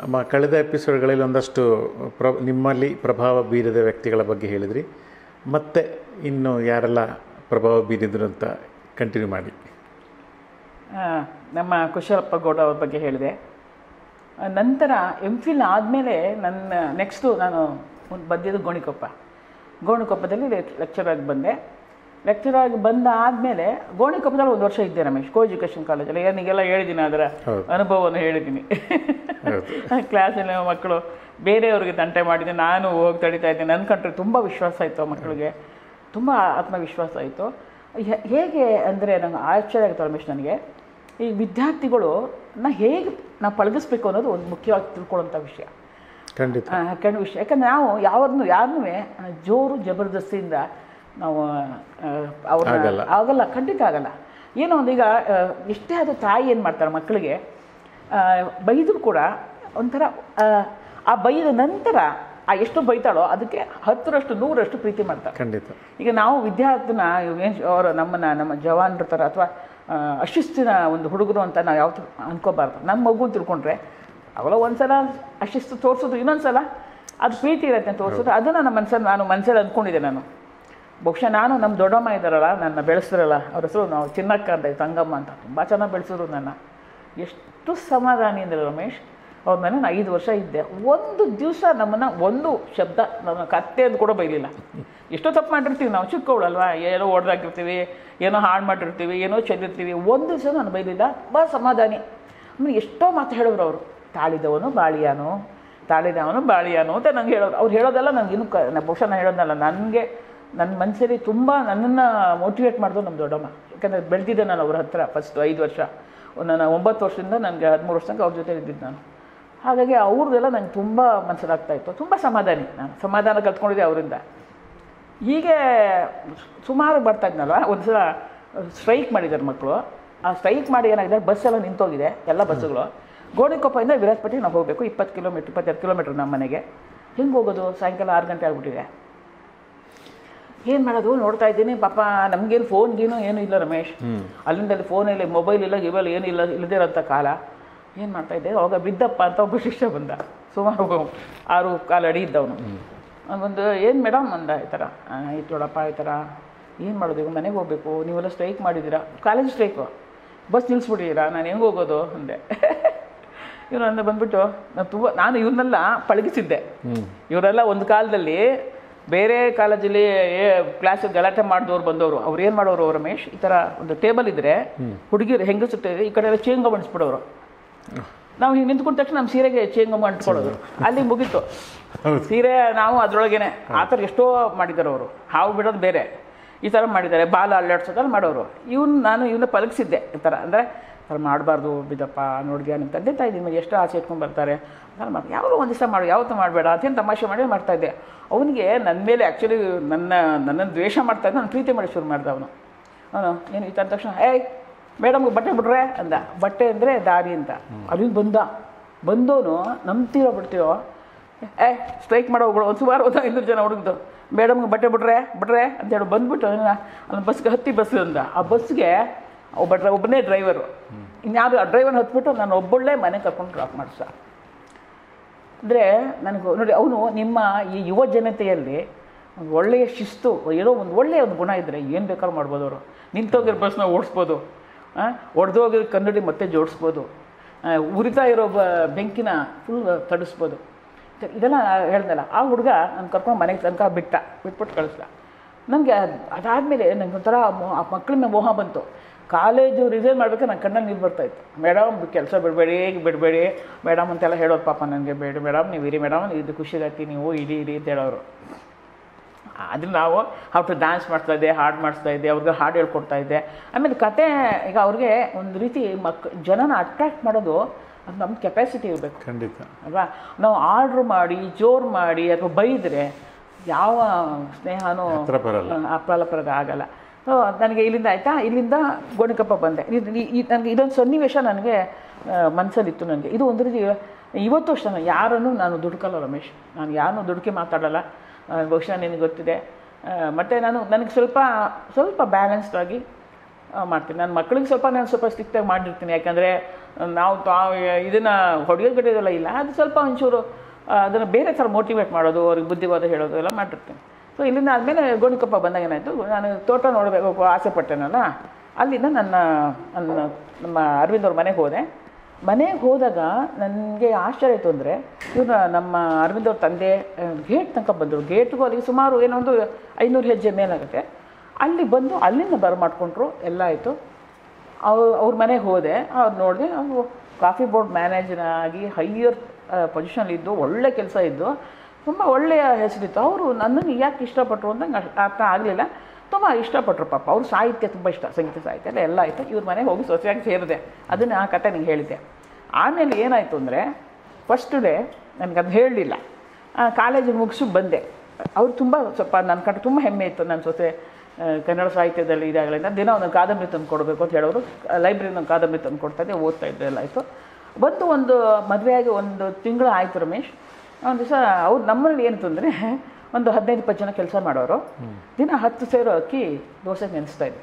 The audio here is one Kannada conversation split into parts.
ನಮ್ಮ ಕಳೆದ ಎಪಿಸೋಡ್ಗಳಲ್ಲಿ ಒಂದಷ್ಟು ಪ್ರ ನಿಮ್ಮಲ್ಲಿ ಪ್ರಭಾವ ಬೀರಿದ ವ್ಯಕ್ತಿಗಳ ಬಗ್ಗೆ ಹೇಳಿದ್ರಿ ಮತ್ತೆ ಇನ್ನು ಯಾರೆಲ್ಲ ಪ್ರಭಾವ ಬೀರಿದ್ರು ಅಂತ ಕಂಟಿನ್ಯೂ ಮಾಡಿ ಆ, ನಮ್ಮ ಕುಶಲಪ್ಪ ಗೌಡ ಅವ್ರ ಬಗ್ಗೆ ಹೇಳಿದೆ ಆ, ನಂತರ ಎಮ್ ಫಿಲ್ ಆದಮೇಲೆ ನನ್ನ ನೆಕ್ಸ್ಟು ನಾನು ಒಂದು ಬಂದಿದ್ದು ಗೋಣಿಕೊಪ್ಪ ಗೋಣಿಕೊಪ್ಪದಲ್ಲಿ ಲೆಕ್ಚರ್ ಆಗಿ ಬಂದೆ ಲೆಕ್ಚರ್ ಆಗಿ ಬಂದ ಆದಮೇಲೆ ಗೋಣಿಕೊಪ್ಪದಲ್ಲಿ ಒಂದು ವರ್ಷ ಇದ್ದೆ ರಮೇಶ್ ಕೋ ಎಜುಕೇಷನ್ ಕಾಲೇಜಲ್ಲಿ ಏನಿಗೆಲ್ಲ ಹೇಳಿದ್ದೀನಿ ಅದರ ಹೌದು. ಅನುಭವವನ್ನು ಹೇಳಿದ್ದೀನಿ ಹೌದು ಕ್ಲಾಸಲ್ಲಿ ಮಕ್ಕಳು ಬೇರೆಯವ್ರಿಗೆ ತಂಟೆ ಮಾಡಿದೆ ನಾನು ಹೋಗಿ ತಡಿತಾ ಇದ್ದೆ ನನ್ನ ಕಂಡ್ರೆ ತುಂಬ ವಿಶ್ವಾಸ ಆಯಿತು ಆ ಮಕ್ಕಳಿಗೆ ತುಂಬ ಆತ್ಮವಿಶ್ವಾಸ ಆಯಿತು ಹೇಗೆ ಅಂದರೆ ನಂಗೆ ಆಶ್ಚರ್ಯ ಆಗುತ್ತೆ ರಮೇಶ್ ನನಗೆ ಈ ವಿದ್ಯಾರ್ಥಿಗಳು ನಾ ಹೇಗೆ ನಾವು ಪಳಗಿಸ್ಬೇಕು ಅನ್ನೋದು ಒಂದು ಮುಖ್ಯವಾಗಿ ತಿಳ್ಕೊಳ್ಳೋಂಥ ವಿಷಯ ಖಂಡಿತ ಕೆಣು ವಿಷಯ ಯಾಕಂದ್ರೆ ನಾವು ಯಾವ್ದನ್ನು ಯಾರನ್ನೂ ಜೋರು ಜಬರ್ದಸ್ತಿಯಿಂದ ನಾವು ಅವ್ರ ಆಗಲ್ಲ. ಆಗಲ್ಲ ಖಂಡಿತ ಆಗಲ್ಲ ಏನೋ ಒಂದು ಈಗ ಆ, ಎಷ್ಟೇ ಆದ ತಾಯಿ ಏನು ಮಾಡ್ತಾರೆ ಮಕ್ಕಳಿಗೆ ಆ, ಬೈದರೂ ಕೂಡ ಒಂಥರ ಆ, ಆ ಬೈದ ನಂತರ ಆ ಎಷ್ಟು ಬೈತಾಳೋ ಅದಕ್ಕೆ ಹತ್ತರಷ್ಟು ನೂರಷ್ಟು ಪ್ರೀತಿ ಮಾಡ್ತಾರೆ ಖಂಡಿತ ಈಗ ನಾವು ವಿದ್ಯಾರ್ಥಿನ ಏನು ಅವರು ನಮ್ಮನ್ನ ನಮ್ಮ ಜವಾನ್ರ ಥರ ಅಥವಾ ಅಶಿಸ್ತಿನ ಒಂದು ಹುಡುಗರು ಅಂತ ನಾವು ಯಾವತ್ತೂ ಅನ್ಕೋಬಾರ್ದು ನಮ್ಮ ಮಗು ಅಂತ ತಿಳ್ಕೊಂಡ್ರೆ ಅವೆಲ್ಲ ಒಂದ್ಸಲ ಅಶಿಸ್ತು ತೋರಿಸೋದು ಇನ್ನೊಂದ್ಸಲ ಅದು ಪ್ರೀತಿ ಇರತ್ತೆ ಅಂತ ತೋರಿಸೋದು ಅದನ್ನು ನಮ್ಮ ಮನಸ್ಸಲ್ಲಿ ನಾನು ಮನಸ್ಸಲ್ಲಿ ಅಂದ್ಕೊಂಡಿದ್ದೆ ನಾನು ಬಹುಶಃ ನಾನು ನಮ್ಮ ದೊಡ್ಡಮ್ಮ ಇದ್ದಾರಲ್ಲ ನನ್ನ ಬೆಳೆಸಿದ್ರಲ್ಲ ಅವ್ರ ಹೆಸರು ನಾವು ಚಿನ್ನಕ್ಕ ಅಂತ ತಂಗಮ್ಮ ಅಂತ ತುಂಬ ಚೆನ್ನಾಗಿ ಬೆಳೆಸಿದ್ರು ನನ್ನ ಎಷ್ಟು ಸಮಾಧಾನಿ ಅಂದರೆ ರಮೇಶ್ ಅವ್ರ ಮನೆ ನಾನು ಐದು ವರ್ಷ ಇದ್ದೆ ಒಂದು ದಿವಸ ನಮ್ಮನ್ನು ಒಂದು ಶಬ್ದ ನನ್ನ ಕತ್ತೆ ಅಂತ ಕೂಡ ಬೈಲಿಲ್ಲ ಎಷ್ಟೋ ತಪ್ಪು ಮಾಡಿರ್ತೀವಿ ನಾವು ಚಿಕ್ಕವಳಲ್ವಾ ಏನೋ ಹೊಡೆದಾಕಿರ್ತೀವಿ ಏನೋ ಹಾಳು ಮಾಡಿರ್ತೀವಿ ಏನೋ ಚೆಲ್ಲಿರ್ತೀವಿ ಒಂದು ದಿವಸ ನಾನು ಬೈಲಿಲ್ಲ ತುಂಬ ಸಮಾಧಾನಿ ಆಮೇಲೆ ಎಷ್ಟೋ ಮಾತು ಹೇಳೋರು ಅವರು ತಾಳಿದವನು ಬಾಳಿಯಾನು ತಾಳಿದವನು ಬಾಳಿಯಾನು ಅಂತ ನಂಗೆ ಹೇಳೋರು ಅವ್ರು ಹೇಳೋದೆಲ್ಲ ನನಗೆ ಇನ್ನೂ ಕ ನಾ ಬಹುಶಃ ನಾನು ಹೇಳೋದಲ್ಲ ನನಗೆ ನನ್ನ ಮನಸ್ಸಲ್ಲಿ ತುಂಬ ನನ್ನನ್ನು ಮೋಟಿವೇಟ್ ಮಾಡಿದ್ರು ನಮ್ಮ ದೊಡ್ಡಮ್ಮ ಯಾಕಂದರೆ ಬೆಳೆದಿದ್ದೆ ನಾನು ಅವ್ರ ಹತ್ರ ಫಸ್ಟ್ ಐದು ವರ್ಷ ನಾನು ಒಂಬತ್ತು ವರ್ಷದಿಂದ ನನಗೆ ಹದಿಮೂರು ವರ್ಷ ತನಕ ಅವ್ರ ಜೊತೆ ಇದ್ದಿದ್ದು ನಾನು ಹಾಗಾಗಿ ಅವ್ರದ್ದೆಲ್ಲ ನಂಗೆ ತುಂಬ ಮನಸ್ಸಲ್ಲಾಗ್ತಾ ಇತ್ತು ತುಂಬ ಸಮಾಧಾನಿ ನಾನು ಸಮಾಧಾನ ಕಲ್ತ್ಕೊಂಡಿದ್ದೆ ಅವರಿಂದ ಹೀಗೆ ಸುಮಾರು ಬರ್ತಾ ಇದ್ನಲ್ವ ಒಂದು ಸಲ ಸ್ಟ್ರೈಕ್ ಮಾಡಿದ್ದಾರೆ ಮಕ್ಕಳು ಆ ಸ್ಟ್ರೈಕ್ ಮಾಡಿ ಏನಾಗಿದೆ ಬಸ್ ಎಲ್ಲ ನಿಂತೋಗಿದೆ ಎಲ್ಲ ಬಸ್ಸುಗಳು ಗೋಣಿಕೊಪ್ಪದಿಂದ ವಿರಾಜಪೇಟೆಗೆ ನಾವು ಹೋಗಬೇಕು ಇಪ್ಪತ್ತು ಕಿಲೋಮೀಟ್ರ್ ಇಪ್ಪತ್ತೆರಡು ಕಿಲೋಮೀಟ್ರ್ ನಮ್ಮ ಮನೆಗೆ ಹೆಂಗೆ ಹೋಗೋದು ಸಾಯಂಕಾಲ ಆರು ಗಂಟೆ ಆಗ್ಬಿಟ್ಟಿದೆ ಏನು ಮಾಡೋದು ನೋಡ್ತಾ ಇದ್ದೀನಿ ಪಾಪ ನಮಗೇನು ಫೋನ್ ಗೀನು ಏನೂ ಇಲ್ಲ ರಮೇಶ್ ಅಲ್ಲಿಂದ ಅಲ್ಲಿ ಫೋನ್ ಇಲ್ಲ ಮೊಬೈಲ್ ಇಲ್ಲ ಗಿಬೈಲ್ ಏನು ಇಲ್ಲ ಇಲ್ಲದಿರೋಂಥ ಕಾಲ ಏನು ಮಾಡ್ತಾ ಇದ್ದೆ ಅವಾಗ ಬಿದ್ದಪ್ಪ ಅಂತ ಒಬ್ಬ ಶಿಷ್ಯ ಬಂದ ಸುಮಾರು ಒಬ್ಬ ಆರು ಕಾಲು ಅಡಿ ಇದ್ದವನು ಒಂದು ಏನು ಮೇಡಮ್ ಅಂದ ಈ ಥರ ಆಯ್ತು ನೋಡಪ್ಪ ಈ ಥರ ಏನು ಮಾಡೋದು ಈಗ ಮನೆಗೆ ಹೋಗಬೇಕು ನೀವೆಲ್ಲ ಸ್ಟ್ರೈಕ್ ಮಾಡಿದ್ದೀರಾ ಕಾಲೇಜ್ ಸ್ಟ್ರೈಕು ಬಸ್ ನಿಲ್ಲಿಸ್ಬಿಟ್ಟಿದ್ದೀರಾ ನಾನು ಹೆಂಗೆ ಹೋಗೋದು ಅಂದೆ ಇವನು ಅಂದ ಬಂದ್ಬಿಟ್ಟು ನಾನು ತುಂಬ ನಾನು ಇವನ್ನೆಲ್ಲ ಪಳಗಿಸಿದ್ದೆ ಇವರೆಲ್ಲ ಒಂದು ಕಾಲದಲ್ಲಿ ಬೇರೆ ಕಾಲೇಜಲ್ಲಿ ಕ್ಲಾಸಿಗೆ ಗಲಾಟೆ ಮಾಡಿದವ್ರು ಬಂದವರು ಅವ್ರು ಏನು ಮಾಡೋರು ರಮೇಶ್ ಈ ಥರ ಒಂದು ಟೇಬಲ್ ಇದ್ದರೆ ಹುಡುಗಿರು ಹೆಂಗಸುತ್ತೆ ಈ ಕಡೆ ಎಲ್ಲ ಚೇಂಗ ಬಣಿಸ್ಬಿಡೋರು ನಾವು ಹಿಂಗೆ ನಿಂತ್ಕೊಂಡ ತಕ್ಷಣ ನಮ್ಮ ಸೀರೆಗೆ ಚೇಂಗಮ್ಮ ಅಂಟ್ಕೊಳ್ಳೋದು ಅಲ್ಲಿ ಮುಗೀತು ಸೀರೆ ನಾವು ಅದರೊಳಗೇನೆ ಆ ಥರ ಎಷ್ಟೋ ಮಾಡಿದ್ದಾರೆ ಅವರು ಹಾವು ಬಿಡೋದು ಬೇರೆ ಈ ಥರ ಮಾಡಿದ್ದಾರೆ ಬಾಲ ಅಲ್ಲಾಡ್ಸೋದಲ್ಲ ಮಾಡೋರು ಇವ್ನು ನಾನು ಇವನ್ನ ಪಲಗಿಸಿದ್ದೆ ಈ ಥರ ಅಂದರೆ ಥರ ಮಾಡಬಾರ್ದು ಬಿದ್ದಪ್ಪ ನೋಡಿದ್ಯಾ ನಿಮ್ಮ ತಂದೆ ತಾಯಿ ನಿಮಗೆ ಎಷ್ಟು ಆಸೆ ಇಟ್ಕೊಂಡು ಬರ್ತಾರೆ ನಾನು ಮಾಡಿ ಯಾವಾಗ ಒಂದು ದಿವಸ ಮಾಡು ಯಾವತ್ತೂ ಮಾಡಬೇಡ ಅಂತೇನು ತಮಾಷೆ ಮಾಡಿ ಮಾಡ್ತಾಯಿದ್ದೆ ಅವನಿಗೆ ನನ್ನ ಮೇಲೆ ಆ್ಯಕ್ಚುಲಿ ನನ್ನ ನನ್ನನ್ನು ದ್ವೇಷ ಮಾಡ್ತಾ ಇದ್ದ ನಾನು ಪ್ರೀತಿ ಮಾಡಿ ಶುರು ಮಾಡ್ದೆ ಅವನು ಅವನು ಏನು ಈ ಥರ ತಕ್ಷಣ ಏಯ್ ಮೇಡಮ್ಗೆ ಬಟ್ಟೆ ಬಿಡ್ರೆ ಅಂದ ಬಟ್ಟೆ ಅಂದರೆ ದಾರಿ ಅಂತ ಅಲ್ಲಿಂದ ಬಂದ ಬಂದವನು ನಂಬ್ತೀರೋ ಬಿಡ್ತೀರೋ ಏ ಸ್ಟ್ರೈಕ್ ಮಾಡೋ ಹೋಗಳು ಒಂದು ಸುಮಾರು ಒಂದು ಐನೂರು ಜನ ಹುಡುಗದು ಮೇಡಮ್ಗೆ ಬಟ್ಟೆ ಬಿಡ್ರೆ ಬಿಡ್ರೆ ಅಂತೇಳಿ ಬಂದ್ಬಿಟ್ಟು ಅಲ್ಲಿ ಬಸ್ಗೆ ಹತ್ತಿ ಬಸ್ ಅಂದ ಆ ಬಸ್ಗೆ ಒಬ್ಬ ಡ್ರೈ ಒಬ್ಬನೇ ಡ್ರೈವರು ಇನ್ಯಾರು ಆ ಡ್ರೈವರ್ ಹತ್ಬಿಟ್ಟು ನಾನು ಒಬ್ಬೊಳ್ಳೆ ಮನೆ ಕರ್ಕೊಂಡು ಡ್ರಾಪ್ ಮಾಡಿಸ ಅಂದರೆ ನನಗೆ ನೋಡಿ ಅವನು ನಿಮ್ಮ ಈ ಯುವ ಜನತೆಯಲ್ಲಿ ಒಂದು ಒಳ್ಳೆಯ ಶಿಸ್ತು ಏನೋ ಒಂದು ಒಳ್ಳೆಯ ಒಂದು ಗುಣ ಇದ್ದರೆ ಏನು ಬೇಕಾದ್ರೂ ಮಾಡ್ಬೋದು ಅವರು ನಿಂತೋಗಿರೋ ಬಸ್ನ ಓಡಿಸ್ಬೋದು ಒಡೆದೋಗಿರೋ ಕನ್ನಡಿ ಮತ್ತೆ ಜೋಡಿಸ್ಬೋದು ಆ, ಉರಿತಾ ಇರೋ ಬ ಬೆಂಕಿನ ಫುಲ್ ತಡಿಸ್ಬೋದು ಇದೆಲ್ಲ ಹೇಳ್ದಲ್ಲ ಆ ಹುಡುಗ ನಾನು ಕರ್ಕೊಂಡು ಮನೆಗೆ ತನಕ ಬಿಟ್ಟ ಬಿಟ್ಬಿಟ್ಟು ಕಳಿಸ್ದ ನನಗೆ ಅದಾದಮೇಲೆ ನನಗೆ ಒಂಥರ ಮೋ- ಆ ಮಕ್ಕಳ ಮೇಲೆ ಮೋಹ ಬಂತು ಕಾಲೇಜು ರಿಸೈನ್ ಮಾಡ್ಬೇಕಾದ್ರೆ ನನ್ನ ಕಣ್ಣಲ್ಲಿ ನೀರು ಬರ್ತಾಯಿತ್ತು ಮೇಡಮ್ ಕೆಲಸ ಬಿಡಬೇಡಿ ಬಿಡಬೇಡಿ ಮೇಡಮ್ ಅಂತೆಲ್ಲ ಹೇಳೋದು ಪಾಪ ನನಗೆ ಬೇಡ ಮೇಡಮ್ ನೀವು ಇರಿ ಮೇಡಮ್ ಇದು ಖುಷಿಗಾತಿ ನೀವು ಇಡಿ ಇಡಿ ಅಂತ ಹೇಳೋರು ಅದನ್ನ ನಾವು ಹೌ ಟು ಡ್ಯಾನ್ಸ್ ಮಾಡ್ತಾ ಇದ್ದೆ ಹಾಡು ಮಾಡಿಸ್ತಾ ಇದ್ದೆ ಅವ್ರಿಗೆ ಹಾಡು ಹೇಳ್ಕೊಡ್ತಾ ಇದ್ದೆ ಆಮೇಲೆ ಕತೆ ಈಗ ಅವ್ರಿಗೆ ಒಂದು ರೀತಿ ಮಕ್ ಜನನ ಅಟ್ರಾಕ್ಟ್ ಮಾಡೋದು ಅದು ನಮ್ಮ ಕೆಪಾಸಿಟಿ ಇರಬೇಕು ಖಂಡಿತ ಅಲ್ವಾ ನಾವು ಆರ್ಡ್ರ್ ಮಾಡಿ ಜೋರು ಮಾಡಿ ಅಥವಾ ಬೈದರೆ ಯಾವ ಸ್ನೇಹನೂ ಹತ್ರ ಬರಲ್ಲ. ಅಪ್ರಲಪರದ ಆಗಲ್ಲ ಸೊ ನನಗೆ ಇಲ್ಲಿಂದ ಆಯಿತಾ ಇಲ್ಲಿಂದ ಗೋಣಿಕೊಪ್ಪ ಬಂದೆ ಇದು- ಈ- ಈ- ನನಗೆ ಇದೊಂದು ಸನ್ನಿವೇಶ ನನಗೆ ಮನಸ್ಸಲ್ಲಿತ್ತು ನನಗೆ ಇದು ಒಂದು ರೀತಿ ಇವತ್ತು ಅಷ್ಟೇ ನಾನು ಯಾರನ್ನು ನಾನು ದುಡುಕಲ್ಲ ರಮೇಶ್ ನಾನು ಯಾರನ್ನೂ ದುಡುಕಿ ಮಾತಾಡಲ್ಲ ಆ, ಬಹುಶಃ ನಿನಗೆ ಗೊತ್ತಿದೆ ಆ, ಮತ್ತು ನಾನು ನನಗೆ ಸ್ವಲ್ಪ ಸ್ವಲ್ಪ ಬ್ಯಾಲೆನ್ಸ್ಡ್ ಆಗಿ ಆ, ಮಾಡ್ತೀನಿ ನನ್ನ ಮಕ್ಕಳಿಗೆ ಸ್ವಲ್ಪ ನಾನು ಸ್ವಲ್ಪ ಸ್ಟಿಕ್ಟಾಗಿ ಮಾಡಿರ್ತೀನಿ ಯಾಕಂದರೆ ನಾವು ತಾವು ಇದನ್ನು ಹೊಡೆಯೋದು ಗಡಿಯೋದೆಲ್ಲ ಇಲ್ಲ ಅದು ಸ್ವಲ್ಪ ಒಂಚೂರು ಅದನ್ನು ಬೇರೆ ಥರ ಮೋಟಿವೇಟ್ ಮಾಡೋದು ಅವ್ರಿಗೆ ಬುದ್ಧಿವಾದ ಹೇಳೋದು ಎಲ್ಲ ಮಾಡಿರ್ತೀನಿ ಸೊ ಇಲ್ಲಿಂದ ಆದಮೇಲೆ ಗೋಣಿಕೊಪ್ಪ ಬಂದಾಗ ಏನಾಯಿತು ನಾನು ತೋಟ ನೋಡಬೇಕು ಆಸೆ ಪಟ್ಟೆನಲ್ಲ ಅಲ್ಲಿಂದ ನನ್ನ ನನ್ನ ನಮ್ಮ ಅರವಿಂದ್ ಅವ್ರ ಮನೆಗೆ ಹೋದೆ ಮನೆಗೆ ಹೋದಾಗ ನನಗೆ ಆಶ್ಚರ್ಯ ಆಯಿತು ಅಂದರೆ ಇವ್ರು ನಮ್ಮ ಅರವಿಂದ್ ಅವ್ರ ತಂದೆ ಗೇಟ್ ತನಕ ಬಂದರು ಗೇಟ್ಗೂ ಅಲ್ಲಿಗೆ ಸುಮಾರು ಏನೋ ಒಂದು ಐನೂರು ಹೆಜ್ಜೆ ಮೇಲಾಗುತ್ತೆ ಅಲ್ಲಿ ಬಂದು ಅಲ್ಲಿಂದ ಬರಮಾಡ್ಕೊಂಡ್ರು ಎಲ್ಲ ಆಯಿತು ಅವ್ರು ಅವ್ರ ಮನೆಗೆ ಹೋದೆ ಅವ್ರು ನೋಡಿದೆ ಅವರು ಕಾಫಿ ಬೋರ್ಡ್ ಮ್ಯಾನೇಜರ್ ಆಗಿ ಹೈಯರ್ ಪೊಸಿಷನ್ಲಿದ್ದು ಒಳ್ಳೆ ಕೆಲಸ ಇದ್ದು ತುಂಬ ಒಳ್ಳೆಯ ಹೆಸರಿತ್ತು ಅವರು ನನ್ನನ್ನು ಯಾಕೆ ಇಷ್ಟಪಟ್ಟರು ಅಂತ ನಂಗೆ ಅಷ್ಟ್ ಅರ್ಥ ಆಗಲಿಲ್ಲ ತುಂಬ ಇಷ್ಟಪಟ್ಟರು ಪಾಪ ಅವ್ರು ಸಾಹಿತ್ಯ ತುಂಬ ಇಷ್ಟ ಸಂಗೀತ ಸಾಹಿತ್ಯ ಎಲ್ಲ ಎಲ್ಲ ಆಯಿತು ಇವ್ರ ಮನೆಗೆ ಹೋಗಿ ಸೊಸೆಯಾಗಿ ಸೇರಿದೆ ಅದನ್ನು ಆ ಕತೆ ನಿಂಗೆ ಹೇಳಿದ್ದೆ ಆಮೇಲೆ ಏನಾಯಿತು ಅಂದರೆ ಫಸ್ಟ್ ಡೇ ನನಗೆ ಅದು ಹೇಳಲಿಲ್ಲ ಕಾಲೇಜಿಗೆ ಮುಗಿಸಿ ಬಂದೆ ಅವ್ರು ತುಂಬ ಸ್ವಲ್ಪ ನನ್ನ ಕಂಡು ತುಂಬ ಹೆಮ್ಮೆ ಇತ್ತು ನನ್ನ ಸೊಸೆ ಆ, ಕನ್ನಡ ಸಾಹಿತ್ಯದಲ್ಲಿ ಇದಾಗಲಿಲ್ಲ ದಿನ ಒಂದೊಂದು ಕಾದಂಬರಿ ತಂದು ಕೊಡಬೇಕು ಅಂತ ಹೇಳೋರು ಲೈಬ್ರರಿನ ಒಂದು ಕಾದಂಬರಿ ತಂದು ಕೊಡ್ತಾ ಇದ್ದೆ ಓದ್ತಾ ಇದ್ದೆ ಎಲ್ಲ ಆಯಿತು ಬಂದು ಒಂದು ಮದುವೆಯಾಗಿ ಒಂದು ತಿಂಗಳು ಆಯಿತು ರಮೇಶ್ ಒಂದು ದಿವಸ ಅವ್ರು ನಮ್ಮಲ್ಲಿ ಏನು ಅಂದರೆ ಒಂದು ಹದಿನೈದು ಇಪ್ಪತ್ತು ಜನ ಕೆಲಸ ಮಾಡೋರು ದಿನ ಹತ್ತು ಸೇರು ಅಕ್ಕಿ ದೋಸೆ ನೆನೆಸ್ತಾ ಇದ್ವಿ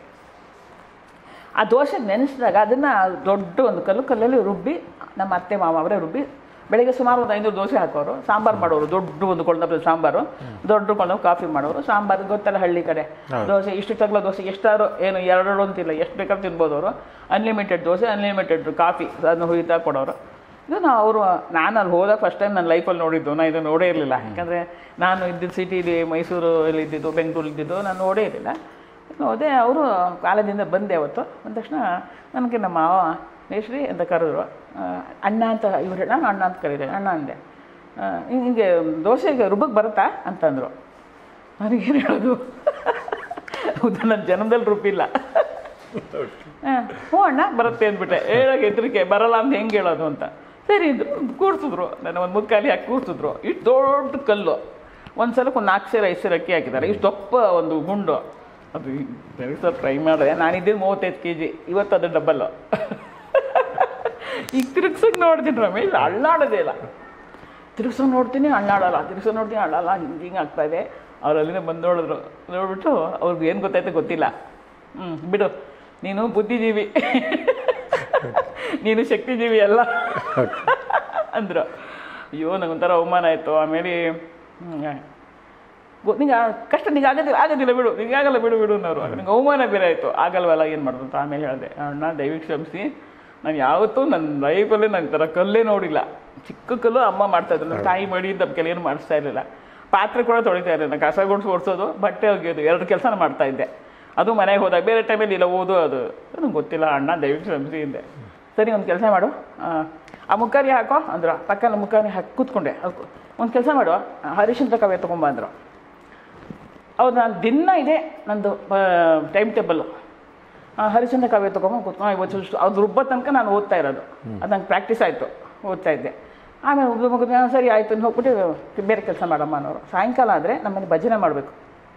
ಆ ದೋಸೆ ನೆನೆಸಿದಾಗ ಅದನ್ನು ದೊಡ್ಡ ಒಂದು ಕಲ್ಲು ಕಲ್ಲಲ್ಲಿ ರುಬ್ಬಿ ನಮ್ಮ ಅತ್ತೆ ಮಾವ ಅವರೇ ರುಬ್ಬಿ ಬೆಳಿಗ್ಗೆ ಸುಮಾರು ಒಂದು ಐನೂರು ದೋಸೆ ಹಾಕೋರು ಸಾಂಬಾರು ಮಾಡೋರು ದೊಡ್ಡ ಒಂದು ಕೊಂಡಪದ ಸಾಂಬಾರು ದೊಡ್ಡ ಕೊಂಡ ಕಾಫಿ ಮಾಡೋರು ಸಾಂಬಾರು ಗೊತ್ತಲ್ಲ ಹಳ್ಳಿ ಕಡೆ ದೋಸೆ ಇಷ್ಟು ತಗಲ ದೋಸೆ ಎಷ್ಟಾರು ಏನು ಎರಡು ಅಂತಿಲ್ಲ ಎಷ್ಟು ಬೇಕಾದ್ರೂ ತಿನ್ಬೋದು ಅವರು ಅನ್ಲಿಮಿಟೆಡ್ ದೋಸೆ ಅನ್ಲಿಮಿಟೆಡ್ ಕಾಫಿ ಅದನ್ನು ಹುಯ್ತಾ ಕೊಡೋರು ಇದನ್ನು ಅವರು ನಾನು ಅಲ್ಲಿ ಹೋದಾಗ ಫಸ್ಟ್ ಟೈಮ್ ನನ್ನ ಲೈಫಲ್ಲಿ ನೋಡಿದ್ದು ನಾನು ಇದು ನೋಡೇ ಇರಲಿಲ್ಲ ಯಾಕಂದರೆ ನಾನು ಇದ್ದಿದ್ದು ಸಿಟಿಲಿ ಮೈಸೂರಲ್ಲಿ ಇದ್ದಿದ್ದು ಬೆಂಗಳೂರು ಇದ್ದಿದ್ದು ನಾನು ನೋಡೇ ಇರಲಿಲ್ಲ ಹೋದೆ ಅವರು ಕಾಲೇಜಿಂದ ಬಂದೆ ಅವತ್ತು ಬಂದ ತಕ್ಷಣ ನನಗೆ ನಮ್ಮ ಮಾವ ಮೇಶ್ರಿ ಅಂತ ಕರೆದ್ರು ಆ, ಅಣ್ಣ ಅಂತ ಇವ್ರು ಹೇಳ ಅಣ್ಣ ಅಂತ ಕರೀತಾರೆ ಅಣ್ಣ ಅಂದೆ ಆ, ಹಿಂಗೆ ದೋಸೆಗೆ ರುಬ್ಬಕ್ಕೆ ಬರುತ್ತಾ ಅಂತಂದರು ನನಗೇನು ಹೇಳೋದು ಹೌದು ನನ್ನ ಜನ್ಮದಲ್ಲಿ ರುಬ್ಬಿಲ್ಲ ಆ, ಹ್ಞೂ ಅಣ್ಣ ಬರುತ್ತೆ ಅಂದ್ಬಿಟ್ಟೆ ಹೇಳೋಕೆ ಹೆದರಿಕೆ ಬರಲ್ಲ ಅಂತ ಹೆಂಗೆ ಹೇಳೋದು ಅಂತ ಸರಿ ಇದು ಕೂರ್ಸಿದ್ರು ನನ್ನ ಒಂದು ಮುಕ್ಕಾಲಿ ಹಾಕಿ ಕೂರ್ಸಿದ್ರು ಇಷ್ಟು ದೊಡ್ಡ ಕಲ್ಲು ಒಂದು ಸಲಕ್ಕೆ ಒಂದು ನಾಲ್ಕು ಸೇರು ಐದು ಸೇರು ಅಕ್ಕಿ ಹಾಕಿದ್ದಾರೆ ಇಷ್ಟು ದಪ್ಪ ಒಂದು ಗುಂಡು ಅದು ಸರಿ ಸರ್ ಟ್ರೈ ಮಾಡಿದೆ ನಾನಿದ್ದಿದ್ದು ಮೂವತ್ತೈದು ಕೆ ಜಿ ಇವತ್ತು ಅದು ಡಬ್ಬಲ್ಲು ಈಗ ತಿರುಗ್ಸಕ್ಕೆ ನೋಡ್ತೀನಿ ರಮೇಶ್ ಅಳ್ಳಾಡೋದೇ ಇಲ್ಲ ತಿರುಗ್ಸೋಕೆ ನೋಡ್ತೀನಿ ಅಳ್ಳಾಡಲ್ಲ ತಿರುಗ್ಸೋಕೆ ನೋಡ್ತೀನಿ ಅಳ್ಳಲ್ಲ ಹಿಂಗೆ ಹಿಂಗೆ ಆಗ್ತಾ ಇದೆ ಅವ್ರು ಅಲ್ಲಿಂದ ಬಂದು ನೋಡಿದ್ರು ನೋಡ್ಬಿಟ್ಟು ಅವ್ರಿಗೆ ಏನು ಗೊತ್ತಾಯ್ತು ಗೊತ್ತಿಲ್ಲ ಹ್ಞೂ ಬಿಡು ನೀನು ಬುದ್ಧಿಜೀವಿ ನೀನು ಶಕ್ತಿಜೀವಿ ಅಲ್ಲ ಅಂದರು ಅಯ್ಯೋ ನಂಗೊಂಥರ ಅವಮಾನ ಆಯಿತು ಆಮೇಲೆ ಹ್ಮ್, ಗೊ- ನಿಂಗೆ ಆ ಕಷ್ಟ ನಿಂಗೆ ಆಗೋದಿಲ್ಲ ಆಗೋದಿಲ್ಲ ಬಿಡು ನಿಂಗೆ ಆಗಲ್ಲ ಬಿಡು ಬಿಡು ಅನ್ನೋರು ನಿಂಗೆ ಅವಮಾನ ಬೇರೆ ಆಯಿತು ಆಗಲ್ವಲ್ಲ ಏನು ಮಾಡೋದು ಅಂತ ಆಮೇಲೆ ಹೇಳಿದೆ ಅಣ್ಣ ದಯವಿಟ್ಟು ಕ್ಷಮಿಸಿ ನಾನು ಯಾವತ್ತೂ ನನ್ನ ಲೈಫಲ್ಲೇ ನನ್ನ ಥರ ಕಲ್ಲೇ ನೋಡಿಲ್ಲ ಚಿಕ್ಕ ಕಲ್ಲು ಅಮ್ಮ ಮಾಡ್ತಾಯಿದ್ರು ನನ್ನ ತಾಯಿ ಮಡಿ ದಬ್ಕೆಲ್ಲ ಏನು ಮಾಡಿಸ್ತಾ ಇರಲಿಲ್ಲ ಪಾತ್ರೆ ಕೂಡ ತೊಳಿತಾ ಇರಲಿಲ್ಲ ಕಸ ಗುಡಿಸಿ ಓಡಿಸೋದು ಬಟ್ಟೆ ಒಗೆಯೋದು ಎರಡು ಕೆಲಸನ ಮಾಡ್ತಾ ಇದ್ದೆ ಅದು ಮನೆಗೆ ಹೋದಾಗ ಬೇರೆ ಟೈಮಲ್ಲಿ ಇಲ್ಲ ಓದು ಅದು ನಂಗೆ ಗೊತ್ತಿಲ್ಲ ಅಣ್ಣ ದಯವಿಟ್ಟು ಕ್ಷಮಿಸಿ ಹಿಂದೆ ಸರಿ ಒಂದು ಕೆಲಸ ಮಾಡು ಆ, ಆ ಮುಖಾರಿ ಹಾಕೋ ಅಂದ್ರು ಪಕ್ಕನ ಮುಖಾರಿ ಹಾಕಿ ಕೂತ್ಕೊಂಡೆ ಒಂದು ಕೆಲಸ ಮಾಡು ಹರಿಶ್ಚಂದ್ರ ಕಾವ್ಯ ತೊಗೊಂಬ ಅಂದರು ಹೌದು ನಾನು ದಿನ ಇದೆ ನಂದು ಟೈಮ್ ಟೇಬಲ್ಲು ಹರಿಶ್ಚಂದ್ರ ಕಾವ್ಯ ತೊಗೊಂಡು ಕೂತ್ಕೊಂಡು ಇವತ್ತು ಇಷ್ಟು- ಅದು ರುಬ್ಬ ತನಕ ನಾನು ಓದ್ತಾ ಇರೋದು ಅದು ನಂಗೆ ಪ್ರಾಕ್ಟೀಸ್ ಆಯಿತು ಓದ್ತಾ ಇದ್ದೆ ಆಮೇಲೆ ಒಬ್ಬ ಮುಗಿದ ಸರಿ ಆಯಿತು ಅಂತ ಹೋಗ್ಬಿಟ್ಟು ಬೇರೆ ಕೆಲಸ ಮಾಡಮ್ಮ ಅನ್ನೋರು ಸಾಯಂಕಾಲ ಆದರೆ ನಮ್ಮನೆ ಭಜನೆ ಮಾಡಬೇಕು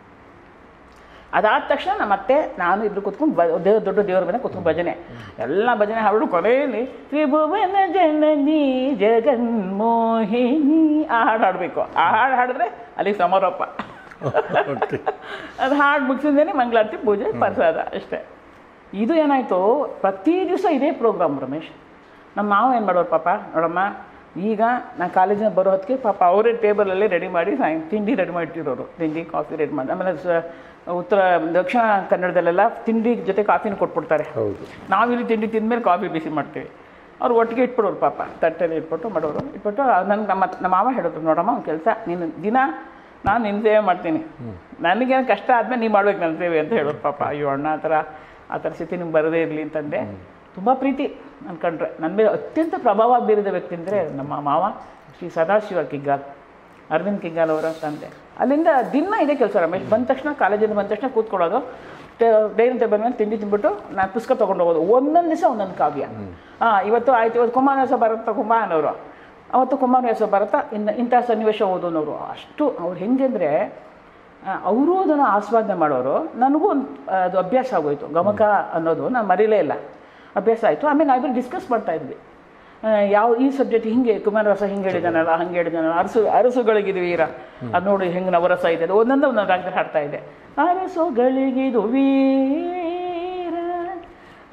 ಅದಾದ ತಕ್ಷಣ ನಮ್ಮ ಅತ್ತೆ ನಾನು ಇಬ್ರು ಕೂತ್ಕೊಂಡು ಬ ದೇವ್ ದೊಡ್ಡ ದೇವ್ರ ಮನೆ ಕೂತ್ಕೊಂಡು ಭಜನೆ ಎಲ್ಲ ಭಜನೆ ಹಾಡು ಕೊನೆಯಲ್ಲಿ ತ್ರಿಭುವನ ಜನನಿ ಜಗನ್ಮೋಹಿನಿ ಆ ಹಾಡು ಹಾಡಬೇಕು ಆ ಹಾಡು ಹಾಡಿದ್ರೆ ಅಲ್ಲಿಗೆ ಸಮಾರೋಪ ಓಕೆ ಅದು ಹಾಡು ಮುಗಿಸಿದ್ದೇನೆ ಮಂಗಳಾರತಿ ಪೂಜೆ ಪ್ರಸಾದ ಅಷ್ಟೇ ಇದು ಏನಾಯಿತು ಪ್ರತಿ ದಿವಸ ಇದೇ ಪ್ರೋಗ್ರಾಮ್ ರಮೇಶ್ ನಮ್ಮ ಮಾವ ಏನು ಮಾಡೋರು ಪಾಪ ನೋಡಮ್ಮ ಈಗ ನಾನು ಕಾಲೇಜಿನ ಬರೋ ಹೊತ್ತಿಗೆ ಪಾಪ ಅವರೇ ಟೇಬಲಲ್ಲಿ ರೆಡಿ ಮಾಡಿ ಸಾಯಂ ತಿಂಡಿ ರೆಡಿ ಮಾಡಿಟ್ಟಿರೋರು ತಿಂಡಿ ಕಾಫಿ ರೆಡಿ ಮಾಡಿ ಆಮೇಲೆ ಸ- ಉತ್ತರ ದಕ್ಷಿಣ ಕನ್ನಡದಲ್ಲೆಲ್ಲ ತಿಂಡಿ ಜೊತೆ ಕಾಫಿನ ಕೊಟ್ಬಿಡ್ತಾರೆ ಹೌದು ನಾವಿಲ್ಲಿ ತಿಂಡಿ ತಿಂದಮೇಲೆ ಕಾಫಿ ಬಿಸಿ ಮಾಡ್ತೀವಿ ಅವ್ರು ಒಟ್ಟಿಗೆ ಇಟ್ಬಿಡೋರು ಪಾಪ ತಟ್ಟೆಲಿ ಇಟ್ಬಿಟ್ಟು ಮಾಡೋರು ಇಟ್ಬಿಟ್ಟು ನನ್ಗೆ ನಮ್ಮ ನಮ್ಮ ಮಾವ ಹೇಳಿದ್ರು ನೋಡಮ್ಮ ಒಂದು ಕೆಲಸ ನೀನು ದಿನ ನಾನು ನಿನ್ನ ಸೇವೆ ಮಾಡ್ತೀನಿ ನನಗೇನು ಕಷ್ಟ ಆದಮೇಲೆ ನೀನು ಮಾಡ್ಬೇಕು ನನ್ನ ಸೇವೆ ಅಂತ ಹೇಳೋರು ಪಾಪ ಅಯ್ಯೋ ಅಣ್ಣ ಆ ಥರ ಆ ಥರ ಸ್ಥಿತಿ ನಿಮ್ಗೆ ಬರದೇ ಇರಲಿ ಅಂತಂದೆ ತುಂಬ ಪ್ರೀತಿ ಅನ್ಕೊಂಡ್ರೆ ನನ್ನ ಮೇಲೆ ಅತ್ಯಂತ ಪ್ರಭಾವ ಬೀರಿದ ವ್ಯಕ್ತಿ ಅಂದರೆ ನಮ್ಮ ಮಾವ ಶ್ರೀ ಸದಾಶಿವ ಕಿಗ್ಗಾಲ್ ಅರವಿಂದ್ ಕಿಗ್ಗಾಲ್ ಅವರ ತಂದೆ ಅಲ್ಲಿಂದ ದಿನ ಇದೇ ಕೆಲಸ ರಮೇಶ್ ಬಂದ ತಕ್ಷಣ ಕಾಲೇಜಿಂದ ಬಂದ ತಕ್ಷಣ ಕೂತ್ಕೊಳ್ಳೋದು ಡೈನಿಂಗ್ ಟೇಬಲ್ ಮೇಲೆ ತಿಂಡಿ ತಿಂದ್ಬಿಟ್ಟು ನಾನು ಪುಸ್ತಕ ತೊಗೊಂಡು ಹೋಗೋದು ಒಂದೊಂದು ದಿವಸ ಒಂದೊಂದು ಕಾವ್ಯ ಹಾಂ ಇವತ್ತು ಆಯ್ತು ಇವತ್ತು ಕುಮಾರವ್ಯಾಸ ಭಾರತ ಕುಂಭ ಅನ್ನೋರು ಅವತ್ತು ಕುಮಾರವ್ಯಾಸ ಭಾರತ ಇನ್ನು ಇಂಥ ಸನ್ನಿವೇಶ ಓದೋನವರು ಅಷ್ಟು ಅವ್ರು ಹೆಂಗೆ ಅಂದರೆ ಅವರು ಅದನ್ನು ಆಸ್ವಾದನೆ ಮಾಡೋರು ನನಗೂ ಒಂದು ಅದು ಅಭ್ಯಾಸ ಆಗೋಯ್ತು ಗಮಕ ಅನ್ನೋದು ನಾನು ಮರೀಲೇ ಇಲ್ಲ ಅಭ್ಯಾಸ ಆಯಿತು ಆಮೇಲೆ ನಾವಿಬ್ಬರು ಡಿಸ್ಕಸ್ ಮಾಡ್ತಾ ಇದ್ವಿ ಆ, ಯಾವ ಈ ಸಬ್ಜೆಕ್ಟ್ ಹಿಂಗೆ ಕುಮಾರರಸ ಹಿಂಗೆ ಹೇಳಿದಾನಲ್ಲ ಹಂಗೆ ಹೇಳಿದಾನಲ್ಲ ಅರಸು ಅರಸುಗಳಿಗಿದು ವೀರ ಅದು ನೋಡಿ ಹೆಂಗೆ ನವರಸ ಇದೆ ಅದು ಒಂದೊಂದು ಒಂದೊಂದು ರಾಗದಲ್ಲಿ ಹಾಡ್ತಾ ಇದೆ ಅರಸುಗಳಿಗಿದು ವೀರ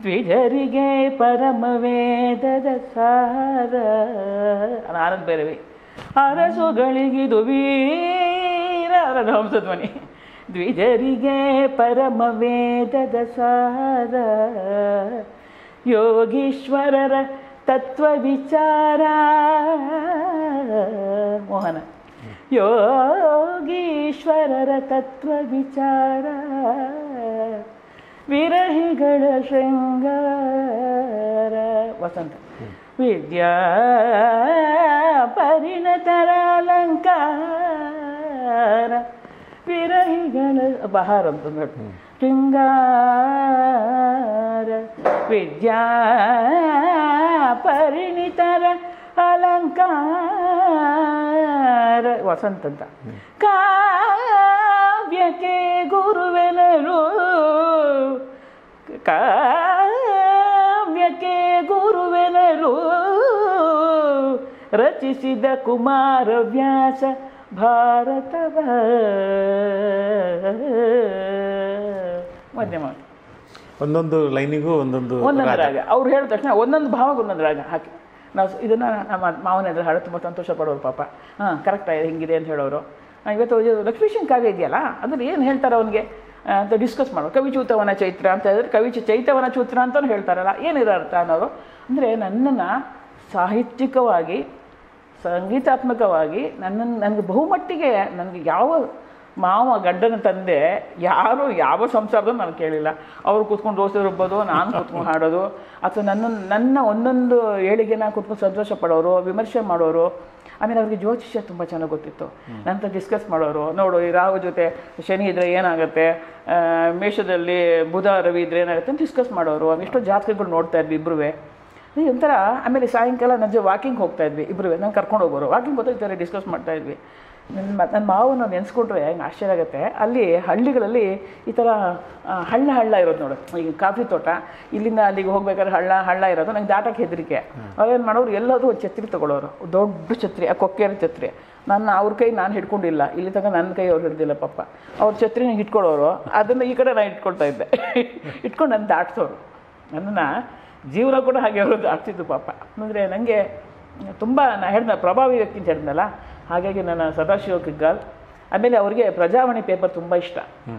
ದ್ವಿಜರಿಗೆ ಪರಮ ವೇದದ ಸಾರ ಆನಂದ್ ಬೇರೆವಿ ಅರಸುಗಳಿಗಿದು ವೀರ ಹಂಸಧ್ವನಿ ದ್ವಿಜರಿಗೆ ಪರಮ ವೇದದ ಸಾರ ಯೋಗೀಶ್ವರರ ತತ್ವ ವಿಚಾರ ಮೋಹನ ಯೋಗೀಶ್ವರರ ತತ್ವ ವಿಚಾರ ವಿರಹಿಗಳ ಶೃಂಗಾರ ವಸಂತ ವಿದ್ಯಾ ಪರಿಣತರ ಅಲಂಕಾರ ವಿರಹಿಗಳ ಬಹಾರ ಅಂತ ನೋಡಿ ಶೃಂಗಾರ ವಿದ್ಯಾ ಪರಿಣಿತರ ಅಲಂಕಾರ ವಸಂತ ಅಂತ ಕಾವ್ಯಕ್ಕೆ ಗುರುವೆನರು ಕಾವ್ಯಕ್ಕೆ ಗುರುವೆನರು ರಚಿಸಿದ ಕುಮಾರ ವ್ಯಾಸ ಭಾರತವ ಮಧ್ಯಮ ಒಂದೊಂದು ಲೈನಿಗೂ ಒಂದೊಂದು ಒಂದೊಂದು ರಾಗ ಅವ್ರು ಹೇಳಿದ ತಕ್ಷಣ ಒಂದೊಂದು ಭಾವಕ್ಕೆ ಒಂದೊಂದು ರಾಗ ಹಾಕಿ ನಾವು ಸ- ಇದನ್ನ ನಮ್ಮ ಮಾವನ ಎದುರು ಹಾಡು ತುಂಬ ಸಂತೋಷ ಪಡೋರು ಪಾಪ ಹಾಂ ಕರೆಕ್ಟ್ ಆಗಿದೆ ಹಿಂಗಿದೆ ಅಂತ ಹೇಳೋರು ಆ, ಇವತ್ತು ಇದು ಲಕ್ಷ್ಮೀಶನ್ ಕಾವ್ಯ ಇದೆಯಲ್ಲ ಅದ್ರಲ್ಲಿ ಏನು ಹೇಳ್ತಾರೆ ಅವನಿಗೆ ಅಂತ ಡಿಸ್ಕಸ್ ಮಾಡೋರು ಕವಿಚೂತವನ ಚೈತ್ರ ಅಂತ ಹೇಳಿದ್ರೆ ಕವಿಚ ಚೈತವನ ಚೂತ್ರ ಅಂತಲೂ ಹೇಳ್ತಾರಲ್ಲ ಏನಿರೋ ಅರ್ಥ ಅನ್ನೋರು ಅಂದರೆ ನನ್ನನ್ನು ಸಾಹಿತ್ಯಿಕವಾಗಿ ಸಂಗೀತಾತ್ಮಕವಾಗಿ ನನ್ನನ್ನು ನನಗೆ ಬಹುಮಟ್ಟಿಗೆ ನನಗೆ ಯಾವ ಮಾವ ಗಂಡನ ತಂದೆ ಯಾರು ಯಾವ ಸಂಸಾರದೂ ನಾನು ಕೇಳಿಲ್ಲ ಅವ್ರು ಕೂತ್ಕೊಂಡು ದೋಸೆ ರುಬ್ಬೋದು ನಾನು ಕೂತ್ಕೊಂಡು ಹಾಡೋದು ಅಥವಾ ನನ್ನ ನನ್ನ ಒಂದೊಂದು ಏಳಿಗೆನ ಕೂತ್ಕೊಂಡು ಸಂತೋಷ ಪಡೋರು ವಿಮರ್ಶೆ ಮಾಡೋರು ಆಮೇಲೆ ಅವ್ರಿಗೆ ಜ್ಯೋತಿಷ್ಯ ತುಂಬ ಚೆನ್ನಾಗಿ ಗೊತ್ತಿತ್ತು ನಂತರ ಡಿಸ್ಕಸ್ ಮಾಡೋರು ನೋಡು ಈ ರಾಹು ಜೊತೆ ಶನಿ ಇದ್ರೆ ಏನಾಗುತ್ತೆ ಆ, ಮೇಷದಲ್ಲಿ ಬುಧ ರವಿ ಇದ್ರೆ ಏನಾಗುತ್ತೆ ಅಂತ ಡಿಸ್ಕಸ್ ಮಾಡೋರು ಎಷ್ಟೋ ಜಾತಕಗಳು ನೋಡ್ತಾ ಇದ್ವಿ ಇಬ್ಬರೂ ಈ ಒಂಥರ ಆಮೇಲೆ ಸಾಯಂಕಾಲ ನನ್ನ ಜೊತೆ ವಾಕಿಂಗ್ ಹೋಗ್ತಾ ಇದ್ವಿ ಇಬ್ಬರು ನಾನು ಕರ್ಕೊಂಡು ಹೋಗೋರು ವಾಕಿಂಗ್ ಹೋದಾಗ ಈ ಥರ ಡಿಸ್ಕಸ್ ಮಾಡ್ತಾ ಇದ್ವಿ ನನ್ನ ಮ- ನನ್ನ ಮಾವನ ನೆನೆಸ್ಕೊಂಡ್ರೆ ಹೆಂಗೆ ಆಶ್ಚರ್ಯ ಆಗುತ್ತೆ ಅಲ್ಲಿ ಹಳ್ಳಿಗಳಲ್ಲಿ ಈ ಥರ ಆ, ಹಳ್ಳ ಹಳ್ಳ ಇರೋದು ನೋಡು ಈಗ ಕಾಫಿ ತೋಟ ಇಲ್ಲಿಂದ ಅಲ್ಲಿಗೆ ಹೋಗ್ಬೇಕಾದ್ರೆ ಹಳ್ಳ ಹಳ್ಳ ಇರೋದು ನಂಗೆ ದಾಟಕ್ಕೆ ಹೆದರಿಕೆ ಅವೇನು ಮಾಡೋರು ಎಲ್ಲರೂ ಒಂದು ಛತ್ರಿ ತಗೊಳ್ಳೋರು ದೊಡ್ಡ ಛತ್ರಿ ಆ ಕೊಕ್ಕೇರಿ ಛತ್ರಿ ನನ್ನ ಅವ್ರ ಕೈ ನಾನು ಹಿಡ್ಕೊಂಡಿಲ್ಲ ಇಲ್ಲಿ ತನಕ ನನ್ನ ಕೈ ಅವ್ರು ಹಿಡ್ದಿಲ್ಲ ಪಾಪ ಅವ್ರ ಛತ್ರಿನ ಇಟ್ಕೊಳ್ಳೋರು ಅದನ್ನು ಈ ಕಡೆ ನಾನು ಇಟ್ಕೊಳ್ತಾ ಇದ್ದೆ ಇಟ್ಕೊಂಡು ನನ್ನ ದಾಟ್ಸೋರು ನನ್ನನ್ನು ಜೀವನ ಕೂಡ ಹಾಗೆ ಅವರು ದಾಟ್ತಿದ್ದು ಪಾಪ ಅಂದರೆ ನನಗೆ ತುಂಬ ನಾ ಹೇಳ್ದ ಪ್ರಭಾವಿ ವ್ಯಕ್ತಿ ಅಂತ ಹೇಳಿದ್ನಲ್ಲ ಹಾಗಾಗಿ ನನ್ನ ಸದಾಶಿವ ಕಿಗ್ಗಾಲ್ ಆಮೇಲೆ ಅವ್ರಿಗೆ ಪ್ರಜಾವಾಣಿ ಪೇಪರ್ ತುಂಬ ಇಷ್ಟ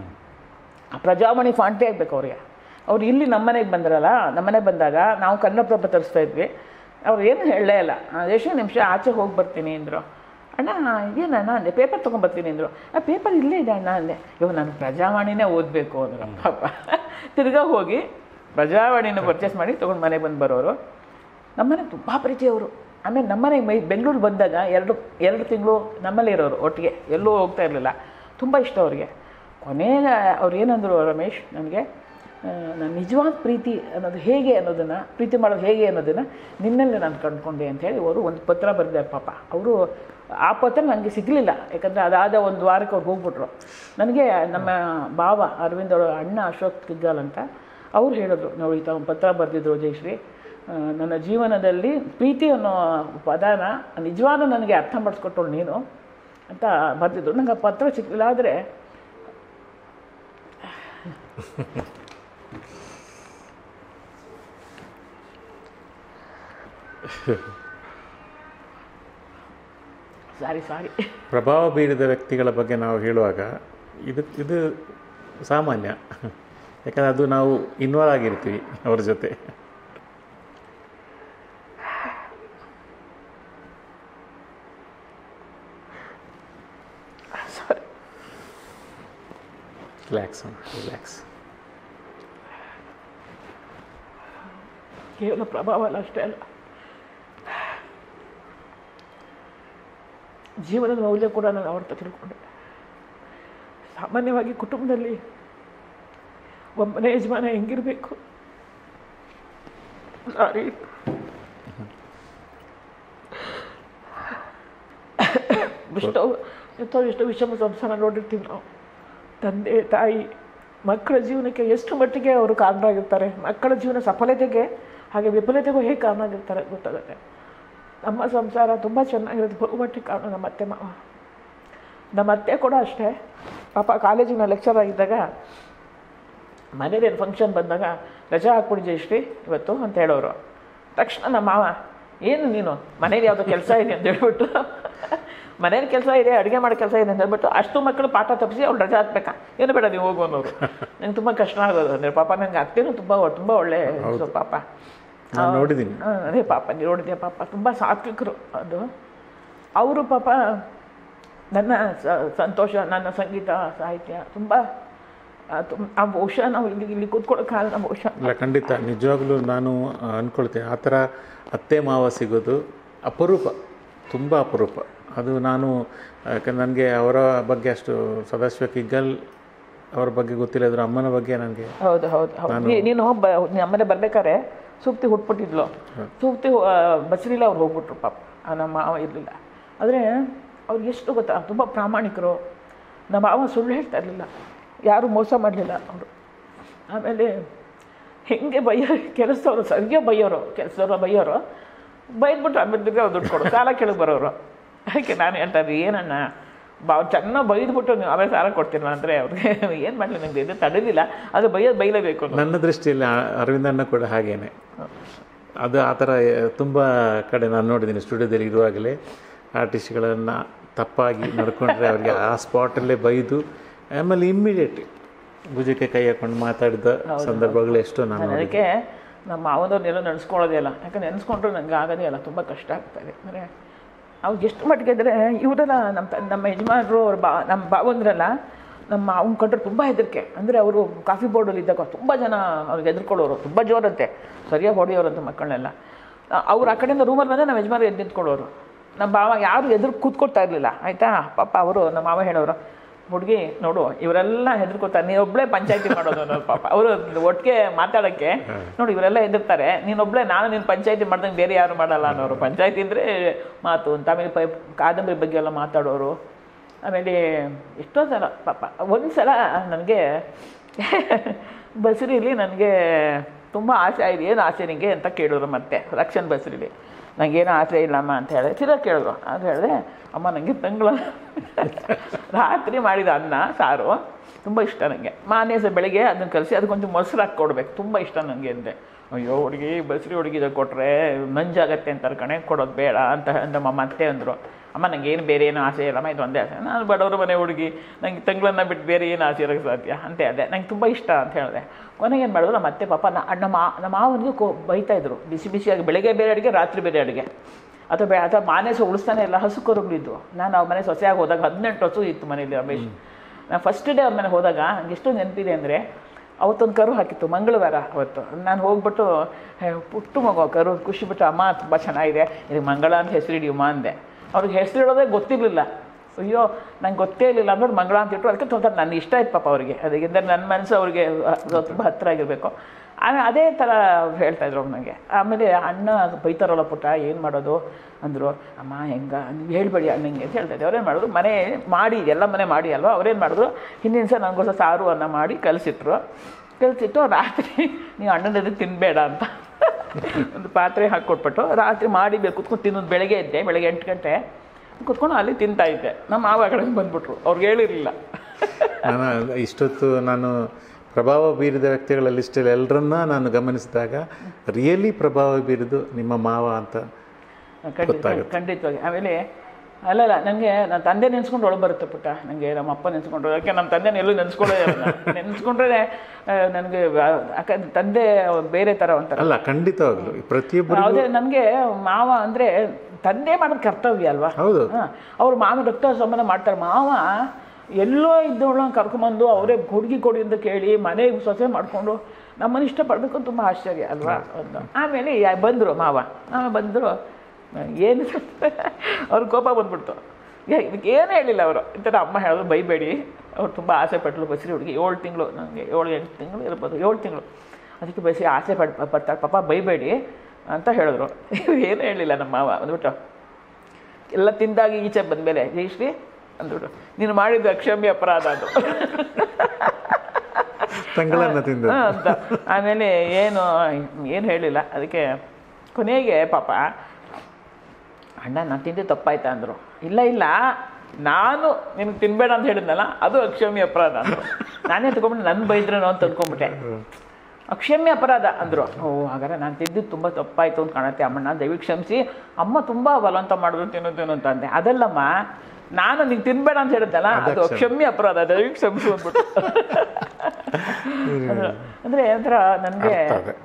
ಆ ಪ್ರಜಾವಾಣಿ ಫಾಂಟೇ ಆಗಬೇಕು ಅವ್ರಿಗೆ ಅವ್ರು ಇಲ್ಲಿ ನಮ್ಮನೆಗೆ ಬಂದ್ರಲ್ಲ ನಮ್ಮನೆಗೆ ಬಂದಾಗ ನಾವು ಕನ್ನಡಪ್ರಭ ತರಿಸ್ತಾ ಇದ್ವಿ ಅವ್ರು ಏನು ಹೇಳಲೇ ಇಲ್ಲ ಆ, ಎಷ್ಟು ನಿಮಿಷ ಆಚೆ ಹೋಗಿ ಬರ್ತೀನಿ ಅಂದರು ಅಣ್ಣ ಏನಣ್ಣ ಅಂದೆ ಪೇಪರ್ ತೊಗೊಂಬರ್ತೀನಿ ಅಂದರು ಆ ಪೇಪರ್ ಇಲ್ಲೇ ಇದೆ ಅಣ್ಣ ಅಂದೆ ಇವಾಗ ನಾನು ಪ್ರಜಾವಾಣಿನೇ ಓದಬೇಕು ಅಂದರು ಪಾಪ ತಿರ್ಗಾ ಹೋಗಿ ಪ್ರಜಾವಾಣಿನ ಪರ್ಚೇಸ್ ಮಾಡಿ ತೊಗೊಂಡು ಮನೆಗೆ ಬಂದು ಬರೋರು ನಮ್ಮನೆ ತುಂಬ ಪ್ರೀತಿ ಅವರು ಆಮೇಲೆ ನಮ್ಮನೆಗೆ ಮೈ ಬೆಂಗಳೂರು ಬಂದಾಗ ಎರಡು ಎರಡು ತಿಂಗಳು ನಮ್ಮಲ್ಲೇ ಇರೋರು ಒಟ್ಟಿಗೆ ಎಲ್ಲೂ ಹೋಗ್ತಾ ಇರಲಿಲ್ಲ ತುಂಬ ಇಷ್ಟ ಅವ್ರಿಗೆ ಕೊನೆಗೆ ಅವ್ರು ಏನಂದರು ರಮೇಶ್ ನನಗೆ ನನ್ನ ನಿಜವಾದ ಪ್ರೀತಿ ಅನ್ನೋದು ಹೇಗೆ ಅನ್ನೋದನ್ನು ಪ್ರೀತಿ ಮಾಡೋದು ಹೇಗೆ ಅನ್ನೋದನ್ನು ನಿನ್ನಲ್ಲೇ ನಾನು ಕಂಡುಕೊಂಡೆ ಅಂಥೇಳಿ ಅವರು ಒಂದು ಪತ್ರ ಬರೆದಾರೆ ಪಾಪ ಅವರು ಆ ಪತ್ರ ನನಗೆ ಸಿಗಲಿಲ್ಲ ಯಾಕಂದರೆ ಅದಾದ ಒಂದು ವಾರಕ್ಕೆ ಅವ್ರು ಹೋಗ್ಬಿಟ್ರು ನನಗೆ ನಮ್ಮ ಭಾವ ಅರವಿಂದ್ ಅವರ ಅಣ್ಣ ಅಶೋಕ್ ಕಿಗ್ಗಾಲ್ ಅಂತ ಅವ್ರು ಹೇಳಿದ್ರು ನೋಡಿ ತಾವು ಪತ್ರ ಬರೆದಿದ್ರು ಜಯಶ್ರೀ ಆ, ನನ್ನ ಜೀವನದಲ್ಲಿ ಪ್ರೀತಿ ಅನ್ನೋ ಪದನ ನಿಜವಾದ ನನಗೆ ಅರ್ಥ ಮಾಡಿಸ್ಕೊಟ್ಟಳು ನೀನು ಅಂತ ಬರೆದಿದ್ರು ನಂಗೆ ಆ ಪತ್ರ ಸಿಕ್ಕಲಿಲ್ಲ ಆದರೆ ಸಾರಿ ಸಾರಿ ಪ್ರಭಾವ ಬೀರಿದ ವ್ಯಕ್ತಿಗಳ ಬಗ್ಗೆ ನಾವು ಹೇಳುವಾಗ ಇದು ಇದು ಸಾಮಾನ್ಯ ಯಾಕಂದರೆ ಅದು ನಾವು ಇನ್ವಾಲ್ವ್ ಆಗಿರ್ತೀವಿ ಅವ್ರ ಜೊತೆ ಸಾರಿ ರಿಲ್ಯಾಕ್ಸ್ ರಿಲ್ಯಾಕ್ಸ್ ಕೇವಲ ಪ್ರಭಾವ ಅಲ್ಲ ಅಷ್ಟೇ ಅಲ್ಲ ಜೀವನದ ಮೌಲ್ಯ ಕೂಡ ನಾನು ಅವ್ರ ಹತ್ರ ತಿಳ್ಕೊಂಡೆ ಸಾಮಾನ್ಯವಾಗಿ ಕುಟುಂಬದಲ್ಲಿ ಒಬ್ಬನೇ ಯಜಮಾನ ಹೆಂಗಿರಬೇಕು ಸಾರಿ ಎಷ್ಟೋ ಎಷ್ಟೋ ಎಷ್ಟೋ ವಿಷಮ ಸಂಸಾರ ನೋಡಿರ್ತೀವಿ ನಾವು ತಂದೆ ತಾಯಿ ಮಕ್ಕಳ ಜೀವನಕ್ಕೆ ಎಷ್ಟು ಮಟ್ಟಿಗೆ ಅವರು ಕಾರಣರಾಗಿರ್ತಾರೆ ಮಕ್ಕಳ ಜೀವನ ಸಫಲತೆಗೆ ಹಾಗೆ ವಿಫಲತೆಗೂ ಹೇಗೆ ಕಾರಣ ಆಗಿರ್ತಾರೆ ಗೊತ್ತಾಗುತ್ತೆ ನಮ್ಮ ಸಂಸಾರ ತುಂಬ ಚೆನ್ನಾಗಿರೋದು ಬಹುಮಟ್ಟಿಗೆ ಕಾರಣ ನಮ್ಮ ಅತ್ತೆ ಮಾವ ನಮ್ಮ ಅತ್ತೆ ಕೂಡ ಅಷ್ಟೇ ಪಾಪ ಕಾಲೇಜಿನ ಲೆಕ್ಚರ್ ಆಗಿದ್ದಾಗ ಮನೇಲಿ ಏನು ಫಂಕ್ಷನ್ ಬಂದಾಗ ರಜಾ ಹಾಕ್ಬಿಡಿ ಜಯಶ್ರೀ ಇವತ್ತು ಅಂತ ಹೇಳೋರು ತಕ್ಷಣ ನಮ್ಮ ಮಾವ ಏನು ನೀನು ಮನೇಲಿ ಯಾವುದೋ ಕೆಲಸ ಇದೆ ಅಂತ ಹೇಳ್ಬಿಟ್ಟು ಮನೇಲಿ ಕೆಲಸ ಇದೆ ಅಡುಗೆ ಮಾಡೋ ಕೆಲಸ ಇದೆ ಅಂತ ಹೇಳ್ಬಿಟ್ಟು ಅಷ್ಟು ಮಕ್ಕಳು ಪಾಠ ತಪ್ಪಿಸಿ ಅವ್ಳು ರಜಾ ಹಾಕ್ಬೇಕಾ ಏನು ಬೇಡ ನೀವು ಹೋಗು ಅನ್ನೋರು ನಂಗೆ ತುಂಬ ಕಷ್ಟ ಆಗೋದು ಅಂದರೆ ಪಾಪ ನನಗೆ ಅತ್ತೆನೂ ತುಂಬ ತುಂಬ ಒಳ್ಳೆ ಸೊ ಪಾಪ ನಾನು ನೋಡಿದ್ದೀನಿ ಆ, ಅದೇ ಪಾಪ ನೀವು ನೋಡಿದ್ಯಾ ಪಾಪ ತುಂಬ ಸಾತ್ವಿಕರು ಅದು ಅವರು ಪಾಪ ನನ್ನ ಸ- ಸಂತೋಷ ನನ್ನ ಸಂಗೀತ ಸಾಹಿತ್ಯ ತುಂಬ ಆ, ತುಂ- ಆ ಬಹುಶಃ ನಾವು ಇಲ್ಲಿ ಇಲ್ಲಿ ಕೂತ್ಕೊಳ್ಳೋ ಕಾರಣ ಬಹುಶಃ ಇಲ್ಲ ಖಂಡಿತ ನಿಜವಾಗ್ಲೂ ನಾನು ಆ, ಅನ್ಕೊಳ್ತೇನೆ ಆ ಥರ ಅತ್ತೆ ಮಾವ ಸಿಗೋದು ಅಪರೂಪ ತುಂಬ ಅಪರೂಪ ಅದು ನಾನು ಯಾಕಂದ್ರೆ ನನಗೆ ಅವರ ಬಗ್ಗೆ ಅಷ್ಟು ಸದಾಶಿವ ಕಿಗ್ಗಲ್ ಅವ್ರ ಬಗ್ಗೆ ಗೊತ್ತಿಲ್ಲ ಅದ್ರ ಅಮ್ಮನ ಬಗ್ಗೆ ನನಗೆ ಹೌದು ಹೌದು ಹೌದು ನೀ- ನೀನು ಬ ನಮ್ಮನೆ ಬರ್ಬೇಕಾದ್ರೆ ಸೂಕ್ತಿ ಹುಟ್ಬಿಟ್ಟಿದ್ಲು ಸೂಕ್ತಿ ಆ, ಬಸರಿಲ್ಲ ಅವ್ರು ಹೋಗ್ಬಿಟ್ರು ಪಾಪ ಆ, ನಮ್ಮ ಮಾವ ಇರಲಿಲ್ಲ ಆದರೆ ಅವ್ರು ಎಷ್ಟು ಗೊತ್ತಾ ತುಂಬ ಪ್ರಾಮಾಣಿಕರು ನಮ್ಮ ಮಾವ ಸುಳ್ಳು ಹೇಳ್ತಾ ಇರಲಿಲ್ಲ ಯಾರು ಮೋಸ ಮಾಡಲಿಲ್ಲ ಅವರು ಆಮೇಲೆ ಹೆಂಗೆ ಬೈಯೋ ಕೆಲಸದವರು ಸರಿಯೋ ಬೈಯೋರು ಕೆಲಸದವರು ಬೈಯೋರು ಬೈದ್ಬಿಟ್ಟು ಆಮೇಲೆ ತಿರ್ಗಿ ಅವ್ರು ದುಡ್ಡು ಕೊಡು ಸಾಲ ಕೆಳಗೆ ಬರೋರು ಅದಕ್ಕೆ ನಾನು ಹೇಳ್ತಾ ಇದ್ದೆ ಏನಣ್ಣ ಬಾ ಚೆನ್ನಾಗಿ ಬೈದ್ಬಿಟ್ಟು ನೀವು ಆಮೇಲೆ ಸಾಲ ಕೊಡ್ತೀರ ಅಂದರೆ ಅವ್ರಿಗೆ ಏನು ಮಾಡಲಿ ನನಗೆ ಇದು ತಡಲಿಲ್ಲ ಅದು ಬೈಯೋದು ಬೈಲೇಬೇಕು ಅನ್ನೋದು. ನನ್ನ ದೃಷ್ಟಿಯಲ್ಲಿ ಆ- ಅರವಿಂದಣ್ಣ ಕೂಡ ಹಾಗೇನೆ ಅದು ಆ ಥರ ತುಂಬ ಕಡೆ ನಾನು ನೋಡಿದ್ದೀನಿ ಸ್ಟುಡಿಯೋದಲ್ಲಿ ಇರುವಾಗಲೇ ಆರ್ಟಿಸ್ಟ್ಗಳನ್ನು ತಪ್ಪಾಗಿ ನಡ್ಕೊಂಡ್ರೆ ಅವರಿಗೆ ಆ ಸ್ಪಾಟಲ್ಲೇ ಬೈದು ಆಮೇಲೆ ಇಮ್ಮಿಡಿಯೇಟ್ ಭುಜಕ್ಕೆ ಕೈ ಹಾಕೊಂಡು ಮಾತಾಡಿದ ಸಂದರ್ಭಗಳು ಎಷ್ಟೋ ನಾನು ನಾನು ಅದಕ್ಕೆ ನಮ್ಮ ಮಾವನವ್ರನ್ನೆಲ್ಲ ನೆನೆಸ್ಕೊಳ್ಳೋದೇ ಇಲ್ಲ ಯಾಕಂದ್ರೆ ನೆನೆಸ್ಕೊಂಡ್ರೆ ನನಗೆ ಆಗೋದೇ ಇಲ್ಲ ತುಂಬ ಕಷ್ಟ ಆಗ್ತಾಯಿದೆ ಅಂದರೆ ಅವ್ರು ಎಷ್ಟು ಮಟ್ಟಿಗೆ ಅಂದರೆ ಇವರೆಲ್ಲ ನಮ್ಮ ತ- ನಮ್ಮ ಯಜಮಾನರು ಅವ್ರ ಬಾ ನಮ್ಮ ಭಾವಂದ್ರಲ್ಲ ನಮ್ಮ ಅವ್ನ ಕಂಡ್ರೆ ತುಂಬ ಹೆದರಿಕೆ ಅಂದರೆ ಅವರು ಕಾಫಿ ಬೋರ್ಡಲ್ಲಿ ಇದ್ದಾಗ ತುಂಬ ಜನ ಅವ್ರಿಗೆ ಹೆದರ್ಕೊಳ್ಳೋರು ತುಂಬ ಜೋರಂತೆ ಸರಿಯಾಗಿ ಹೊಡೆಯೋರಂತೆ ಮಕ್ಕಳನ್ನೆಲ್ಲ ಅವ್ರು ಆ ಕಡೆಯಿಂದ ರೂಮಲ್ಲಿ ಬಂದರೆ ನಮ್ಮ ಯಜಮಾನ ಎದ್ದು ನಿಂತ್ಕೊಳ್ಳೋರು ನಮ್ಮ ಭಾವ ಯಾರು ಎದುರು ಕೂತ್ಕೊಳ್ತಾ ಇರಲಿಲ್ಲ ಆಯಿತಾ ಪಾಪ ಅವರು ನಮ್ಮ ಮಾವ ಹೇಳೋರು ಹುಡುಗಿ ನೋಡು ಇವರೆಲ್ಲ ಹೆದರ್ಕೋತಾರೆ ನೀನೊಬ್ಳೆ ಪಂಚಾಯತಿ ಮಾಡೋದು ಅನ್ನೋದು ಪಾಪ ಅವರು ಒಟ್ಟಿಗೆ ಮಾತಾಡೋಕ್ಕೆ ನೋಡಿ ಇವರೆಲ್ಲ ಹೆದರ್ತಾರೆ ನೀನೊಬ್ಳೆ ನಾನು ನೀನು ಪಂಚಾಯತಿ ಮಾಡ್ದಂಗೆ ಬೇರೆ ಯಾರು ಮಾಡಲ್ಲ ಅನ್ನೋರು ಪಂಚಾಯತಿ ಅಂದರೆ ಮಾತು ಅಂತ ಆಮೇಲೆ ಪೈ ಕಾದಂಬರಿ ಬಗ್ಗೆ ಎಲ್ಲ ಮಾತಾಡೋರು ಆಮೇಲೆ ಎಷ್ಟೋ ಸಲ ಪಾಪ ಒಂದು ಸಲ ನನಗೆ ಬಸರಿಲಿ ನನಗೆ ತುಂಬ ಆಸೆ ಇದೆ ಏನು ಆಸೆ ನಿನಗೆ ಅಂತ ಕೇಳಿದ್ರು ಮತ್ತೆ ರಕ್ಷನ್ ಬಸರಿಲಿ ನನಗೇನು ಆಸೆ ಇಲ್ಲಮ್ಮ ಅಂತ ಹೇಳಿದೆ ತಿರ್ಗಾ ಕೇಳಿದ್ರು ಅದು ಹೇಳಿದೆ ಅಮ್ಮ ನನಗೆ ತಂಗಳ ರಾತ್ರಿ ಮಾಡಿದ ಅನ್ನ ಸಾರು ತುಂಬ ಇಷ್ಟ ನನಗೆ ಮಾನ್ಯ ಸಹ ಬೆಳಿಗ್ಗೆ ಅದನ್ನು ಕಲಿಸಿ ಅದಕ್ಕೊಂಚು ಮೊಸರು ಹಾಕಿ ಕೊಡ್ಬೇಕು ತುಂಬ ಇಷ್ಟ ನನಗೆ ಅಂದೆ ಅಯ್ಯೋ ಹುಡುಗಿ ಬಸರಿ ಹುಡುಗಿ ಇದು ಕೊಟ್ಟರೆ ನಂಜಾಗತ್ತೆ ಅಂತಾರೆ ಕಣೆ ಕೊಡೋದು ಬೇಡ ಅಂತ ನಮ್ಮ ಮತ್ತೆ ಅಂದರು ಅಮ್ಮ ನಂಗೆ ಏನು ಬೇರೆ ಏನು ಆಸೆ ಇಲ್ಲಮ್ಮ ಇದು ಒಂದೇ ಆಸೆ ನಾನು ಬಡವ್ರ ಮನೆ ಹುಡುಗಿ ನಂಗೆ ತಂಗಳನ್ನ ಬಿಟ್ಟು ಬೇರೆ ಏನು ಆಸೆ ಇರೋಕ್ಕೆ ಸಾಧ್ಯ ಅಂತ ಹೇಳಿದೆ ನಂಗೆ ತುಂಬ ಇಷ್ಟ ಅಂತ ಹೇಳಿದೆ ಕೊನೆಗೆ ಏನು ಮಾಡಿದ್ರು ನಮ್ಮ ಅತ್ತೆ ಪಾಪ ನ ನಮ್ಮ ಮಾ ನಮ್ಮ ಮಾವನಿಗೆ ಕೋ ಬೈತಾ ಇದ್ರು ಬಿಸಿ ಬಿಸಿಯಾಗಿ ಬೆಳಗ್ಗೆ ಬೇರೆ ಅಡುಗೆ ರಾತ್ರಿ ಬೇರೆ ಅಡುಗೆ ಅಥವಾ ಬೆ ಅಥವಾ ಮಾನೆ ಸಹ ಉಳಿಸ್ತಾನೆ ಇಲ್ಲ ಹಸು ಕರುಗಳಿದ್ವು ನಾನು ಅವ್ರ ಮನೆ ಸೊಸೆಯಾಗಿ ಹೋದಾಗ ಹದಿನೆಂಟು ಹಸು ಇತ್ತು ಮನೇಲಿ ರಮೇಶ್ ನಾನು ಫಸ್ಟ್ ಡೇ ಅವ್ರ ಮನೆ ಹೋದಾಗ ನಂಗೆ ಎಷ್ಟು ನೆನಪಿದೆ ಅಂದರೆ ಅವತ್ತೊಂದು ಕರು ಹಾಕಿತ್ತು ಮಂಗಳವಾರ ಅವತ್ತು ನಾನು ಹೋಗ್ಬಿಟ್ಟು ಹೇ, ಪುಟ್ಟು ಮಗು ಆ ಕರು ಖುಷಿ ಬಿಟ್ಟು ಅಮ್ಮ ತುಂಬ ಚೆನ್ನಾಗಿದೆ ಇದಕ್ಕೆ ಮಂಗಳ ಅಂತ ಹೆಸರಿಡಿಯಮ್ಮ ಅಂದೆ ಅವ್ರಿಗೆ ಹೆಸರಿಡೋದೇ ಗೊತ್ತಿರಲಿಲ್ಲ ಅಯ್ಯೋ ನಂಗೆ ಗೊತ್ತೇ ಇರಲಿಲ್ಲ ಅಂದ್ರೆ ಮಂಗಳ ಅಂತ ಇಟ್ಟರು ಅದಕ್ಕೆ ತುಂಬ ನನ್ನ ಇಷ್ಟ ಆಯ್ತು ಪಾಪ ಅವರಿಗೆ ಅದಕ್ಕೆ ನನ್ನ ಮನಸ್ಸು ಅವ್ರಿಗೆ ತುಂಬ ಹತ್ತಿರ ಆಗಿರಬೇಕು ಆಮೇಲೆ ಅದೇ ಥರ ಅವ್ರು ಹೇಳ್ತಾ ಇದ್ರು ಅವ್ರು ನನಗೆ ಆಮೇಲೆ ಅಣ್ಣ ಬೈತಾರಲ್ಲ ಪುಟ್ಟ ಏನು ಮಾಡೋದು ಅಂದರು ಅಮ್ಮ ಹೆಂಗ ನೀವು ಹೇಳ್ಬೇಡಿ ಅಣ್ಣಂಗೆ ಅಂತ ಹೇಳ್ತಾ ಇದ್ದೆ ಅವ್ರೇನು ಮಾಡಿದ್ರು ಮನೆ ಮಾಡಿ ಎಲ್ಲ ಮನೆ ಮಾಡಿ ಅಲ್ವಾ ಅವ್ರೇನು ಮಾಡಿದ್ರು ಹಿಂದಿನ ಸಹ ನನಗೋಸ್ಕರ ಸಾರು ಅನ್ನ ಮಾಡಿ ಕಲಿಸಿಟ್ರು ಕಲಿಸಿಟ್ಟು ರಾತ್ರಿ ನೀವು ಅಣ್ಣನದು ತಿನ್ನಬೇಡ ಅಂತ ಒಂದು ಪಾತ್ರೆ ಹಾಕ್ಕೊಟ್ಬಿಟ್ಟು ರಾತ್ರಿ ಮಾಡಿ ಬೇಕು ಕುತ್ಕೊಂಡು ತಿನ್ನೋದು ಬೆಳಗ್ಗೆ ಇದ್ದೆ ಬೆಳಗ್ಗೆ ಎಂಟು ಗಂಟೆ ಕುತ್ಕೊಂಡು ಅಲ್ಲಿ ತಿಂತಾ ಇದ್ದೆ ನಮ್ಮ ಮಾವ ಕಡೆ ಬಂದ್ಬಿಟ್ರು ಅವ್ರಿಗೆ ಹೇಳಿರಲಿಲ್ಲ ನಾನು ಇಷ್ಟೊತ್ತು ನಾನು ಪ್ರಭಾವ ಬೀರಿದ ವ್ಯಕ್ತಿಗಳ ಲಿಸ್ಟಲ್ಲಿ ಎಲ್ಲರನ್ನ ನಾನು ಗಮನಿಸಿದಾಗ ರಿಯಲಿ ಪ್ರಭಾವ ಬೀರಿದು ನಿಮ್ಮ ಮಾವ ಅಂತ ಖಂಡಿತ ಖಂಡಿತವಾಗಿ ಆಮೇಲೆ ಅಲ್ಲಲ್ಲ ನನಗೆ ನನ್ನ ತಂದೆ ನೆನೆಸ್ಕೊಂಡು ಒಳಗೆ ಬರುತ್ತೆ ಪುಟ್ಟ ನನಗೆ ನಮ್ಮ ಅಪ್ಪ ನೆನೆಸ್ಕೊಂಡ್ರು ಯಾಕೆ ನಮ್ಮ ತಂದೆನ ಎಲ್ಲೂ ನೆನೆಸ್ಕೊಳ್ಳೋದೇ ನೆನೆಸ್ಕೊಂಡ್ರೆ ನನಗೆ ಯಾಕಂದ್ರೆ ತಂದೆ ಬೇರೆ ಥರ ಒಂಥರ ಅಲ್ಲ ಖಂಡಿತವಾಗ್ಲು ಪ್ರತಿಯೊಬ್ಬರು ಯಾವುದೇ ನನಗೆ ಮಾವ ಅಂದರೆ ತಂದೆ ಮಾಡೋದು ಕರ್ತವ್ಯ ಅಲ್ವಾ ಹೌದು ಹಾಂ ಅವ್ರು ಮಾವ ರಕ್ತ ಸಂಬಂಧ ಮಾಡ್ತಾರೆ ಮಾವ ಎಲ್ಲೋ ಇದ್ದವಳನ್ನ ಕರ್ಕೊಂಬಂದು ಅವರೇ ಹುಡುಗಿ ಕೊಡಿ ಅಂತ ಕೇಳಿ ಮನೆಗೆ ಸೊಸೆ ಮಾಡಿಕೊಂಡು ನಮ್ಮನ್ನು ಇಷ್ಟಪಡಬೇಕು ಅಂತ ತುಂಬ ಆಶ್ಚರ್ಯ ಅಲ್ವಾ ಒಂದು ಆಮೇಲೆ ಯಾ- ಬಂದರು ಮಾವ ಆಮೇಲೆ ಬಂದರು ಏನು ಅವ್ರ ಕೋಪ ಬಂದ್ಬಿಡ್ತು ಯಾ ಇದಕ್ಕೆ ಏನು ಹೇಳಿಲ್ಲ ಅವರು ಈ ಥರ ಅಮ್ಮ ಹೇಳಿದ್ರು ಬೈಬೇಡಿ ಅವ್ರು ತುಂಬ ಆಸೆ ಪಟ್ಟಳು ಬಸ್ರಿ ಹುಡುಗಿ ಏಳು ತಿಂಗಳು ನನಗೆ ಏಳು ಎಂಟು ತಿಂಗಳು ಇರ್ಬೋದು ಏಳು ತಿಂಗಳು ಅದಕ್ಕೆ ಬಸಿ ಆಸೆ ಪಡ್ ಪಡ್ತಾರೆ ಪಾಪ ಬೈಬೇಡಿ ಅಂತ ಹೇಳಿದ್ರು ಏನು ಹೇಳಿಲ್ಲ ನಮ್ಮ ಮಾವ ಅಂದ್ಬಿಟ್ಟು ಎಲ್ಲ ತಿಂದಾಗ ಈಚೆ ಬಂದಮೇಲೆ ಜಯಶ್ರೀ ಅಂದ್ಬಿಟ್ಟು ನೀನು ಮಾಡಿದ್ದು ಅಕ್ಷಮ್ಯ ಅಪರಾಧ ಅದು ತಂಗಳನ್ನ ತಿಂದ ಹಾ, ಅಂತ ಆಮೇಲೆ ಏನು ಏನು ಹೇಳಿಲ್ಲ ಅದಕ್ಕೆ ಕೊನೆಗೆ ಪಾಪ ಅಣ್ಣ ನಾನು ತಿಂದು ತಪ್ಪಾಯ್ತಾ ಅಂದರು ಇಲ್ಲ ಇಲ್ಲ ನಾನು ನಿನ್ಗೆ ತಿನ್ಬೇಡ ಅಂತ ಹೇಳಿದ್ನಲ್ಲ ಅದು ಅಕ್ಷಮ್ಯ ಅಪರಾಧ ಅಂದ್ರು ನಾನೇ ತಗೊಂಡ್ಬಿಟ್ಟು ನನ್ನ ಬೈದ್ರೇನೋ ಅಂತ ಅಂದ್ಕೊಂಡ್ಬಿಟ್ಟೆ ಅಕ್ಷಮ್ಯ ಅಪರಾಧ ಅಂದರು ಓ ಹಾಗಾದ್ರೆ ನಾನು ತಿಂದಿದ್ದು ತುಂಬ ತಪ್ಪಾಯಿತು ಅಂತ ಕಾಣುತ್ತೆ ಅಮ್ಮಣ್ಣ ದಯವಿಟ್ಟು ಕ್ಷಮಿಸಿ ಅಮ್ಮ ತುಂಬ ಬಲವಂತ ಮಾಡಿದ್ರು ತಿನ್ನೋದೇನು ಅಂತ ಅಂದೆ ಅದಲ್ಲಮ್ಮ ನಾನು ನಿಂಗೆ ತಿನ್ಬೇಡ ಅಂತ ಹೇಳಿದ್ದಲ್ಲ ಅದು ಅಕ್ಷಮ್ಯ ಅಪರಾಧ ದಯವಿಟ್ಟು ಕ್ಷಮಿಸು ಅಂದ್ಬಿಟ್ಟು ಅದು- ಅಂದ್ರೆ ಒಂಥರ ನನಗೆ ಅರ್ಥ ಅದೇ.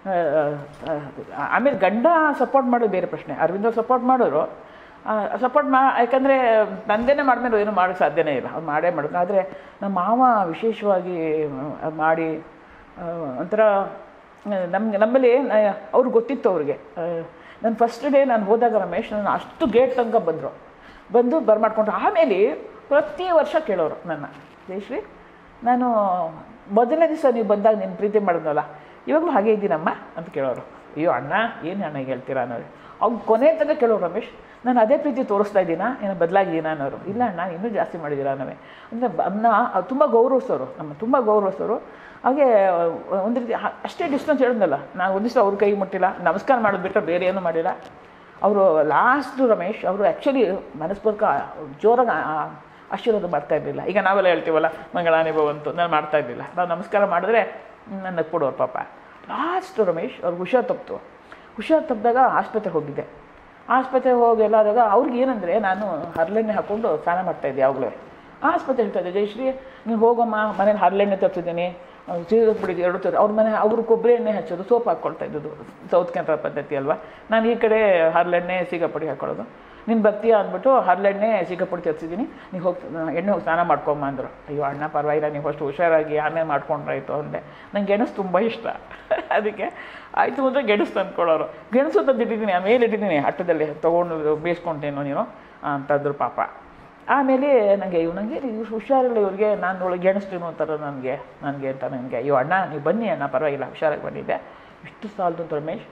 ಆಮೇಲೆ ಗಂಡ ಸಪೋರ್ಟ್ ಮಾಡೋದು ಬೇರೆ ಪ್ರಶ್ನೆ ಅರವಿಂದ ಸಪೋರ್ಟ್ ಮಾಡೋರು ಸಪೋರ್ಟ್ ಮಾ ಯಾಕಂದರೆ ನಂದೇನೆ ಮಾಡ್ಮೇಲೆ ಏನು ಮಾಡೋಕ್ಕೆ ಸಾಧ್ಯನೇ ಇಲ್ಲ ಅವ್ರು ಮಾಡೇ ಮಾಡೋದು ಆದರೆ ನಮ್ಮ ಮಾವ ವಿಶೇಷವಾಗಿ ಆ, ಮಾಡಿ ಆ, ಒಂಥರ ನಮ್ಗೆ ನಮ್ಮಲ್ಲಿ ಅವ್ರಿಗೆ ಗೊತ್ತಿತ್ತು ಅವ್ರಿಗೆ ನಾನು ಫಸ್ಟ್ ಡೇ ನಾನು ಹೋದಾಗ ರಮೇಶ್ ನಾನು ಅಷ್ಟು ಗೇಟ್ ತನಕ ಬಂದರು ಬಂದು ಬರ್ಮಾಡ್ಕೊಂಡ್ರು ಆಮೇಲೆ ಪ್ರತಿ ವರ್ಷ ಕೇಳೋರು ನನ್ನ ಜಯಶ್ರೀ ನಾನು ಮೊದಲನೇ ದಿವಸ ನೀವು ಬಂದಾಗ ನಿನ್ನ ಪ್ರೀತಿ ಮಾಡಿದ್ನಲ್ಲ ಇವಾಗಲೂ ಹಾಗೆ ಇದ್ದೀನಮ್ಮ ಅಂತ ಕೇಳೋರು ಅಯ್ಯೋ ಅಣ್ಣ ಏನು ಅಣ್ಣ ಹೇಳ್ತೀರಾ ಅನ್ನೋರು ಅವ್ನು ಕೊನೆ ತನಕ ಕೇಳೋರು ರಮೇಶ್ ನಾನು ಅದೇ ಪ್ರೀತಿ ತೋರಿಸ್ತಾ ಇದ್ದೀನಾ ಏನೋ ಬದಲಾಗಿದ್ದೀನಾ ಅನ್ನೋರು ಇಲ್ಲ ಅಣ್ಣ ಇನ್ನೂ ಜಾಸ್ತಿ ಮಾಡಿದ್ದೀರಾ ಅನ್ನೋವೆ ಅಂದರೆ ಅನ್ನ ತುಂಬ ಗೌರವಿಸೋರು ನಮ್ಮ ತುಂಬ ಗೌರವಿಸೋರು ಹಾಗೆ ಒಂದು ರೀತಿ ಹ- ಅಷ್ಟೇ ಡಿಸ್ಟೆನ್ಸ್ ಹೇಳಿದ್ನಲ್ಲ ನಾನು ಒಂದು ದಿವಸ ಅವ್ರ ಕೈ ಮುಟ್ಟಿಲ್ಲ ನಮಸ್ಕಾರ ಮಾಡೋದು ಬಿಟ್ಟರೆ ಬೇರೆ ಏನೂ ಮಾಡಿಲ್ಲ ಅವರು ಲಾಸ್ಟ್ ರಮೇಶ್ ಅವರು ಆ್ಯಕ್ಚುಲಿ ಮನಸ್ಪೂರ್ವಕ ಜೋರಾಗಿ ಆ- ಆ ಆಶೀರ್ವಾದ ಮಾಡ್ತಾ ಇರಲಿಲ್ಲ ಈಗ ನಾವೆಲ್ಲ ಹೇಳ್ತೀವಲ್ಲ ಮಂಗಳಾನಿ ಭವಂತು ನಾನು ಮಾಡ್ತಾ ಇರಲಿಲ್ಲ ನಾವು ನಮಸ್ಕಾರ ಮಾಡಿದ್ರೆ ನನ್ನ ಕೊಡೋರು ಪಾಪ ಲಾಸ್ಟ್ ರಮೇಶ್ ಅವ್ರಿಗೆ ಹುಷಾರು ತಪ್ಪಿತು ಹುಷಾರು ತಪ್ಪಿದಾಗ ಆಸ್ಪತ್ರೆಗೆ ಹೋಗಿದ್ದೆ ಆಸ್ಪತ್ರೆಗೆ ಹೋಗಿ ಎಲ್ಲ ಆದಾಗ ಅವ್ರಿಗೆ ಏನಂದರೆ ನಾನು ಹರಳೆಣ್ಣೆ ಹಾಕ್ಕೊಂಡು ಸ್ನಾನ ಮಾಡ್ತಾ ಇದ್ದೆ ಯಾವಾಗಲೂ ಆಸ್ಪತ್ರೆ ಹೇಳ್ತಾ ಇದ್ದೆ ಜಯಶ್ರೀ ನೀವು ಹೋಗಮ್ಮ ಮನೇಲಿ ಹರಳೆಣ್ಣೆ ತರ್ತಿದ್ದೀನಿ ಸೀರೆ ಬಿಡಿ ಎರಡು ತರ ಅವ್ರ ಮನೆ ಅವರು ಕೊಬ್ಬರಿ ಎಣ್ಣೆ ಹಚ್ಚೋದು ಸೋಪ್ ಹಾಕ್ಕೊಳ್ತಾ ಇದ್ದದ್ದು ಸೌತ್ ಕೆನರಾ ಪದ್ಧತಿ ಅಲ್ವಾ ನಾನು ಈ ಕಡೆ ಹರಳೆಣ್ಣೆ ಸೀಗಪುಡಿ ಹಾಕೊಳ್ಳೋದು ನೀನು ಬರ್ತೀಯಾ ಅಂದ್ಬಿಟ್ಟು ಹರಳೆಣ್ಣೆ ಸೀಗಪುಡಿ ತರಿಸಿದ್ದೀನಿ ನೀವು ಹೋಗಿ ಎಣ್ಣೆ ಹೋಗಿ ಸ್ನಾನ ಮಾಡ್ಕೊಂಬ ಅಂದರು ಅಯ್ಯೋ ಅಣ್ಣ ಪರವಾಗಿಲ್ಲ ನೀವು ಅಷ್ಟು ಹುಷಾರಾಗಿ ಆಮೇಲೆ ಮಾಡ್ಕೊಂಡ್ರಾಯ್ತು ಅಂದೆ ನಂಗೆ ಗೆಣಸು ತುಂಬ ಇಷ್ಟ ಅದಕ್ಕೆ ಆಯಿತು ಅಂದರೆ ಗೆಣಸು ತಂದ್ಕೊಳ್ಳೋರು ಗೆಣಸು ತಂದಿಟ್ಟಿದ್ದೀನಿ ಆಮೇಲೆ ಇಟ್ಟಿದ್ದೀನಿ ಹಟ್ಟದಲ್ಲಿ ತೊಗೊಂಡು ಬೇಯಿಸ್ಕೊಂಡೇನೋ ನೀನು ಅಂತಂದ್ರು ಪಾಪ ಆಮೇಲೆ ನನಗೆ ಇವ್ ನನಗೆ ಇವ್ರು ಹುಷಾರಿಲ್ಲ ಇವ್ರಿಗೆ ನಾನು ಒಳಗೆ ಗೆಣಸ್ತೀನಿ ಅಂತಾರೆ ನನಗೆ ನನಗೆ ಅಂತ ನನಗೆ ಅಯ್ಯೋ ಅಣ್ಣ ನೀವು ಬನ್ನಿ ಅಣ್ಣ ಪರವಾಗಿಲ್ಲ ಹುಷಾರಾಗಿ ಬಂದಿದ್ದೆ ಇಷ್ಟು ಸಾಲದು ಅಂತ ರಮೇಶ್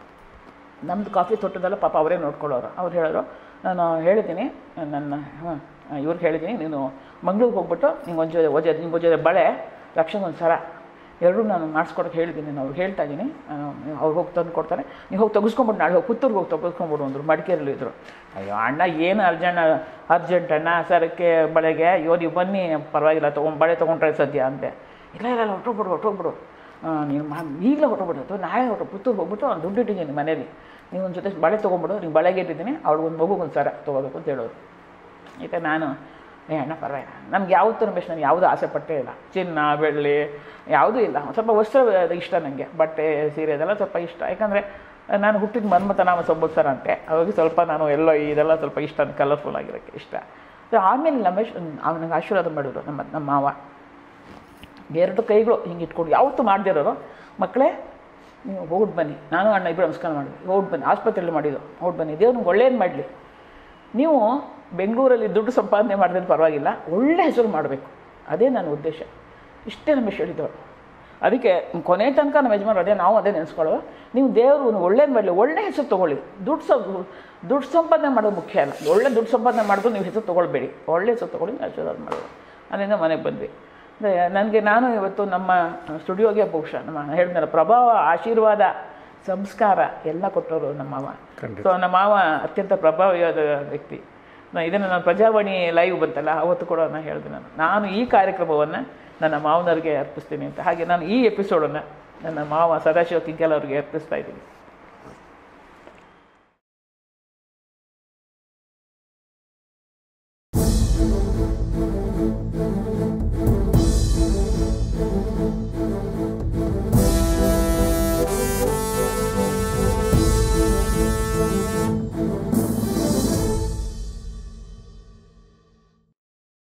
ನಮ್ಮದು ಕಾಫಿ ತೊಟ್ಟದಲ್ಲ ಪಾಪ ಅವರೇ ನೋಡ್ಕೊಳ್ಳೋರು ಅವ್ರು ಹೇಳೋರು ನಾನು ಹೇಳಿದ್ದೀನಿ ನನ್ನ ಹಾಂ ಇವ್ರಿಗೆ ಹೇಳಿದ್ದೀನಿ ನೀನು ಮಂಗ್ಳೂರಿಗೆ ಹೋಗ್ಬಿಟ್ಟು ನಿಂಗೆ ಒಂದು ಜೊತೆ ಒಜೆ ನಿಂಗೆ ಒಂದು ಜೊತೆ ಬಳೆ ಲಕ್ಷಕ್ಕೆ ಒಂದು ಸರ ಎರಡೂ ನಾನು ಮಾಡಿಸ್ಕೊಡೋಕೆ ಹೇಳಿದ್ದೀನಿ ನಾನು ಅವ್ರಿಗೆ ಹೇಳ್ತಾ ಇದ್ದೀನಿ ಅವ್ರು ಹೋಗಿ ತಂದು ಕೊಡ್ತಾರೆ ನೀವು ಹೋಗಿ ತೆಗೆಸ್ಕೊಂಬಿಟ್ಟು ನಾಳೆ ಹೋಗಿ ಪುತ್ತೂರಿಗೆ ಹೋಗಿ ತೆಗೆಸ್ಕೊಂಬಿಡು ಅಂದರು ಮಡಿಕೇರಿಲಿ ಇದ್ರು ಅಯ್ಯೋ ಅಣ್ಣ ಏನು ಅರ್ಜೆಂಟ್ ಅರ್ಜೆಂಟ್ ಅಣ್ಣ ಸರಕ್ಕೆ ಬಳೆಗೆ ಅಯ್ಯೋ ನೀವು ಬನ್ನಿ ಪರವಾಗಿಲ್ಲ ತೊಗೊಂಡು ಬಳೆ ತೊಗೊಂಡ್ರೆ ಸದ್ಯ ಅಂತೆ ಇಲ್ಲ ಇಲ್ಲ ಇಲ್ಲ ಹೊಟ್ಟೋಗ್ಬಿಡು ಹೊಟ್ಟೋಗ್ಬಿಡು ಆ, ನೀನು ಮಾ ಈಗಲೇ ಹೊಟ್ಟೋಗ್ಬಿಟ್ಟು ನಾಳೆ ಹೊಟ್ಟು ಪುತ್ತೂರು ಹೋಗ್ಬಿಟ್ಟು ಅವ್ನು ದುಡ್ಡು ಇಟ್ಟಿದ್ದೀನಿ ಮನೇಲಿ ನೀವು ಒಂದು ಜೊತೆ ಬಳೆ ತೊಗೊಂಬಿಡು ನೀವು ಬಳೆಗೆ ಇಟ್ಟಿದ್ದೀನಿ ಅವ್ಳಿಗೆ ಒಂದು ಮಗುಗೆ ಒಂದು ಸರ ತೊಗೋಬೇಕು ಅಂತ ಹೇಳೋರು ಈಗ ನಾನು ಏ ಅಣ್ಣ ಪರವಾಗಿಲ್ಲ ನಮ್ಗೆ ಯಾವತ್ತೂ ರಮೇಶ್ ನನಗೆ ಯಾವುದೂ ಆಸೆ ಪಟ್ಟೇ ಇಲ್ಲ ಚಿನ್ನ ಬೆಳ್ಳಿ ಯಾವುದೂ ಇಲ್ಲ ಒಂದ್ ಸ್ವಲ್ಪ ವಸ್ತ್ರ ಅದು ಇಷ್ಟ ನನಗೆ ಬಟ್ಟೆ ಸೀರೆ ಅದೆಲ್ಲ ಸ್ವಲ್ಪ ಇಷ್ಟ ಯಾಕಂದರೆ ನಾನು ಹುಟ್ಟಿದ ಮನ್ಮಥನಾಮ ಸಂವತ್ಸರ ಅಂತೆ ಅವಾಗ ಸ್ವಲ್ಪ ನಾನು ಎಲ್ಲೋ ಇದೆಲ್ಲ ಸ್ವಲ್ಪ ಇಷ್ಟ ಕಲರ್ಫುಲ್ ಆಗಿರೋಕ್ಕೆ ಇಷ್ಟ ಸೊ ಆಮೇಲೆ ರಮೇಶ್ ಅವನಿಗೆ ಆಶೀರ್ವಾದ ಮಾಡಿದ್ರು ನಮ್ಮ ನಮ್ಮ ಮಾವ ಎರಡು ಕೈಗಳು ಹಿಂಗೆ ಇಟ್ಕೊಂಡು ಯಾವತ್ತೂ ಮಾಡದಿರೋರು ಮಕ್ಕಳೇ ನೀವು ಹೋಗ್ಬಿಟ್ಟು ಬನ್ನಿ ನಾನು ಅಣ್ಣ ಇಬ್ಬರು ನಮಸ್ಕಾರ ಮಾಡಿದ್ವಿ ಹೋಗ್ಬಿಟ್ಟು ಬನ್ನಿ ಆಸ್ಪತ್ರೆಯಲ್ಲಿ ಮಾಡಿದ್ದು ಹೋಗ್ಬಿಟ್ಟು ಬನ್ನಿ ದೇವ್ರು ನಿಮ್ಗೆ ಒಳ್ಳೇದು ಮಾಡಲಿ ನೀವು ಬೆಂಗಳೂರಲ್ಲಿ ದುಡ್ಡು ಸಂಪಾದನೆ ಮಾಡಿದ್ರೆ ಪರವಾಗಿಲ್ಲ ಒಳ್ಳೆ ಹೆಸರು ಮಾಡಬೇಕು ಅದೇ ನನ್ನ ಉದ್ದೇಶ ಇಷ್ಟೇ ನಮಗೆ ಹೇಳಿದವರು ಅದಕ್ಕೆ ಕೊನೆ ತನಕ ನಮ್ಮ ಯಜಮಾನರು ಅದೇ ನಾವು ಅದೇ ನೆನೆಸ್ಕೊಳ್ಳೋ ನೀವು ದೇವರು ಒಳ್ಳೇದು ಮಾಡಲಿ ಒಳ್ಳೆ ಹೆಸರು ತೊಗೊಳ್ಳಿ ದುಡ್ಡು ಸ ದುಡ್ಡು ಸಂಪಾದನೆ ಮಾಡೋದು ಮುಖ್ಯ ಅಲ್ಲ ಒಳ್ಳೆ ದುಡ್ಡು ಸಂಪಾದನೆ ಮಾಡಿದ್ರು ನೀವು ಹೆಸರು ತೊಗೊಳ್ಬೇಡಿ ಒಳ್ಳೆ ಹೆಸರು ತೊಗೊಳ್ಳಿ ಆಶೀರ್ವಾದ ಮಾಡೋದು ಅಲ್ಲಿಂದ ಮನೆಗೆ ಬಂದ್ವಿ ನನಗೆ ನಾನು ಇವತ್ತು ನಮ್ಮ ಸ್ಟುಡಿಯೋಗೆ ಬಹುಶಃ ನಮ್ಮ ಹೇಳಿದ್ನಲ್ಲ ಪ್ರಭಾವ ಆಶೀರ್ವಾದ ಸಂಸ್ಕಾರ ಎಲ್ಲ ಕೊಟ್ಟವರು ನಮ್ಮ ಮಾವ ಖಂಡಿತ. ಸೊ ನಮ್ಮ ಮಾವ ಅತ್ಯಂತ ಪ್ರಭಾವಿಯಾದ ವ್ಯಕ್ತಿ ನಾ- ಇದನ್ನು ನಾನು ಪ್ರಜಾವಾಣಿ ಲೈವ್ ಬಂತಲ್ಲ ಅವತ್ತು ಕೂಡ ನಾನು ಹೇಳಿದೆ ನಾನು ನಾನು ಈ ಕಾರ್ಯಕ್ರಮವನ್ನು ನನ್ನ ಮಾವನವ್ರಿಗೆ ಅರ್ಪಿಸ್ತೀನಿ ಅಂತ ಹಾಗೆ ನಾನು ಈ ಎಪಿಸೋಡನ್ನು ನನ್ನ ಮಾವ ಸದಾಶಿವ ಕಿಂಕೆಲ್ ಅವರಿಗೆ ಅರ್ಪಿಸ್ತಾ ಇದ್ದೀನಿ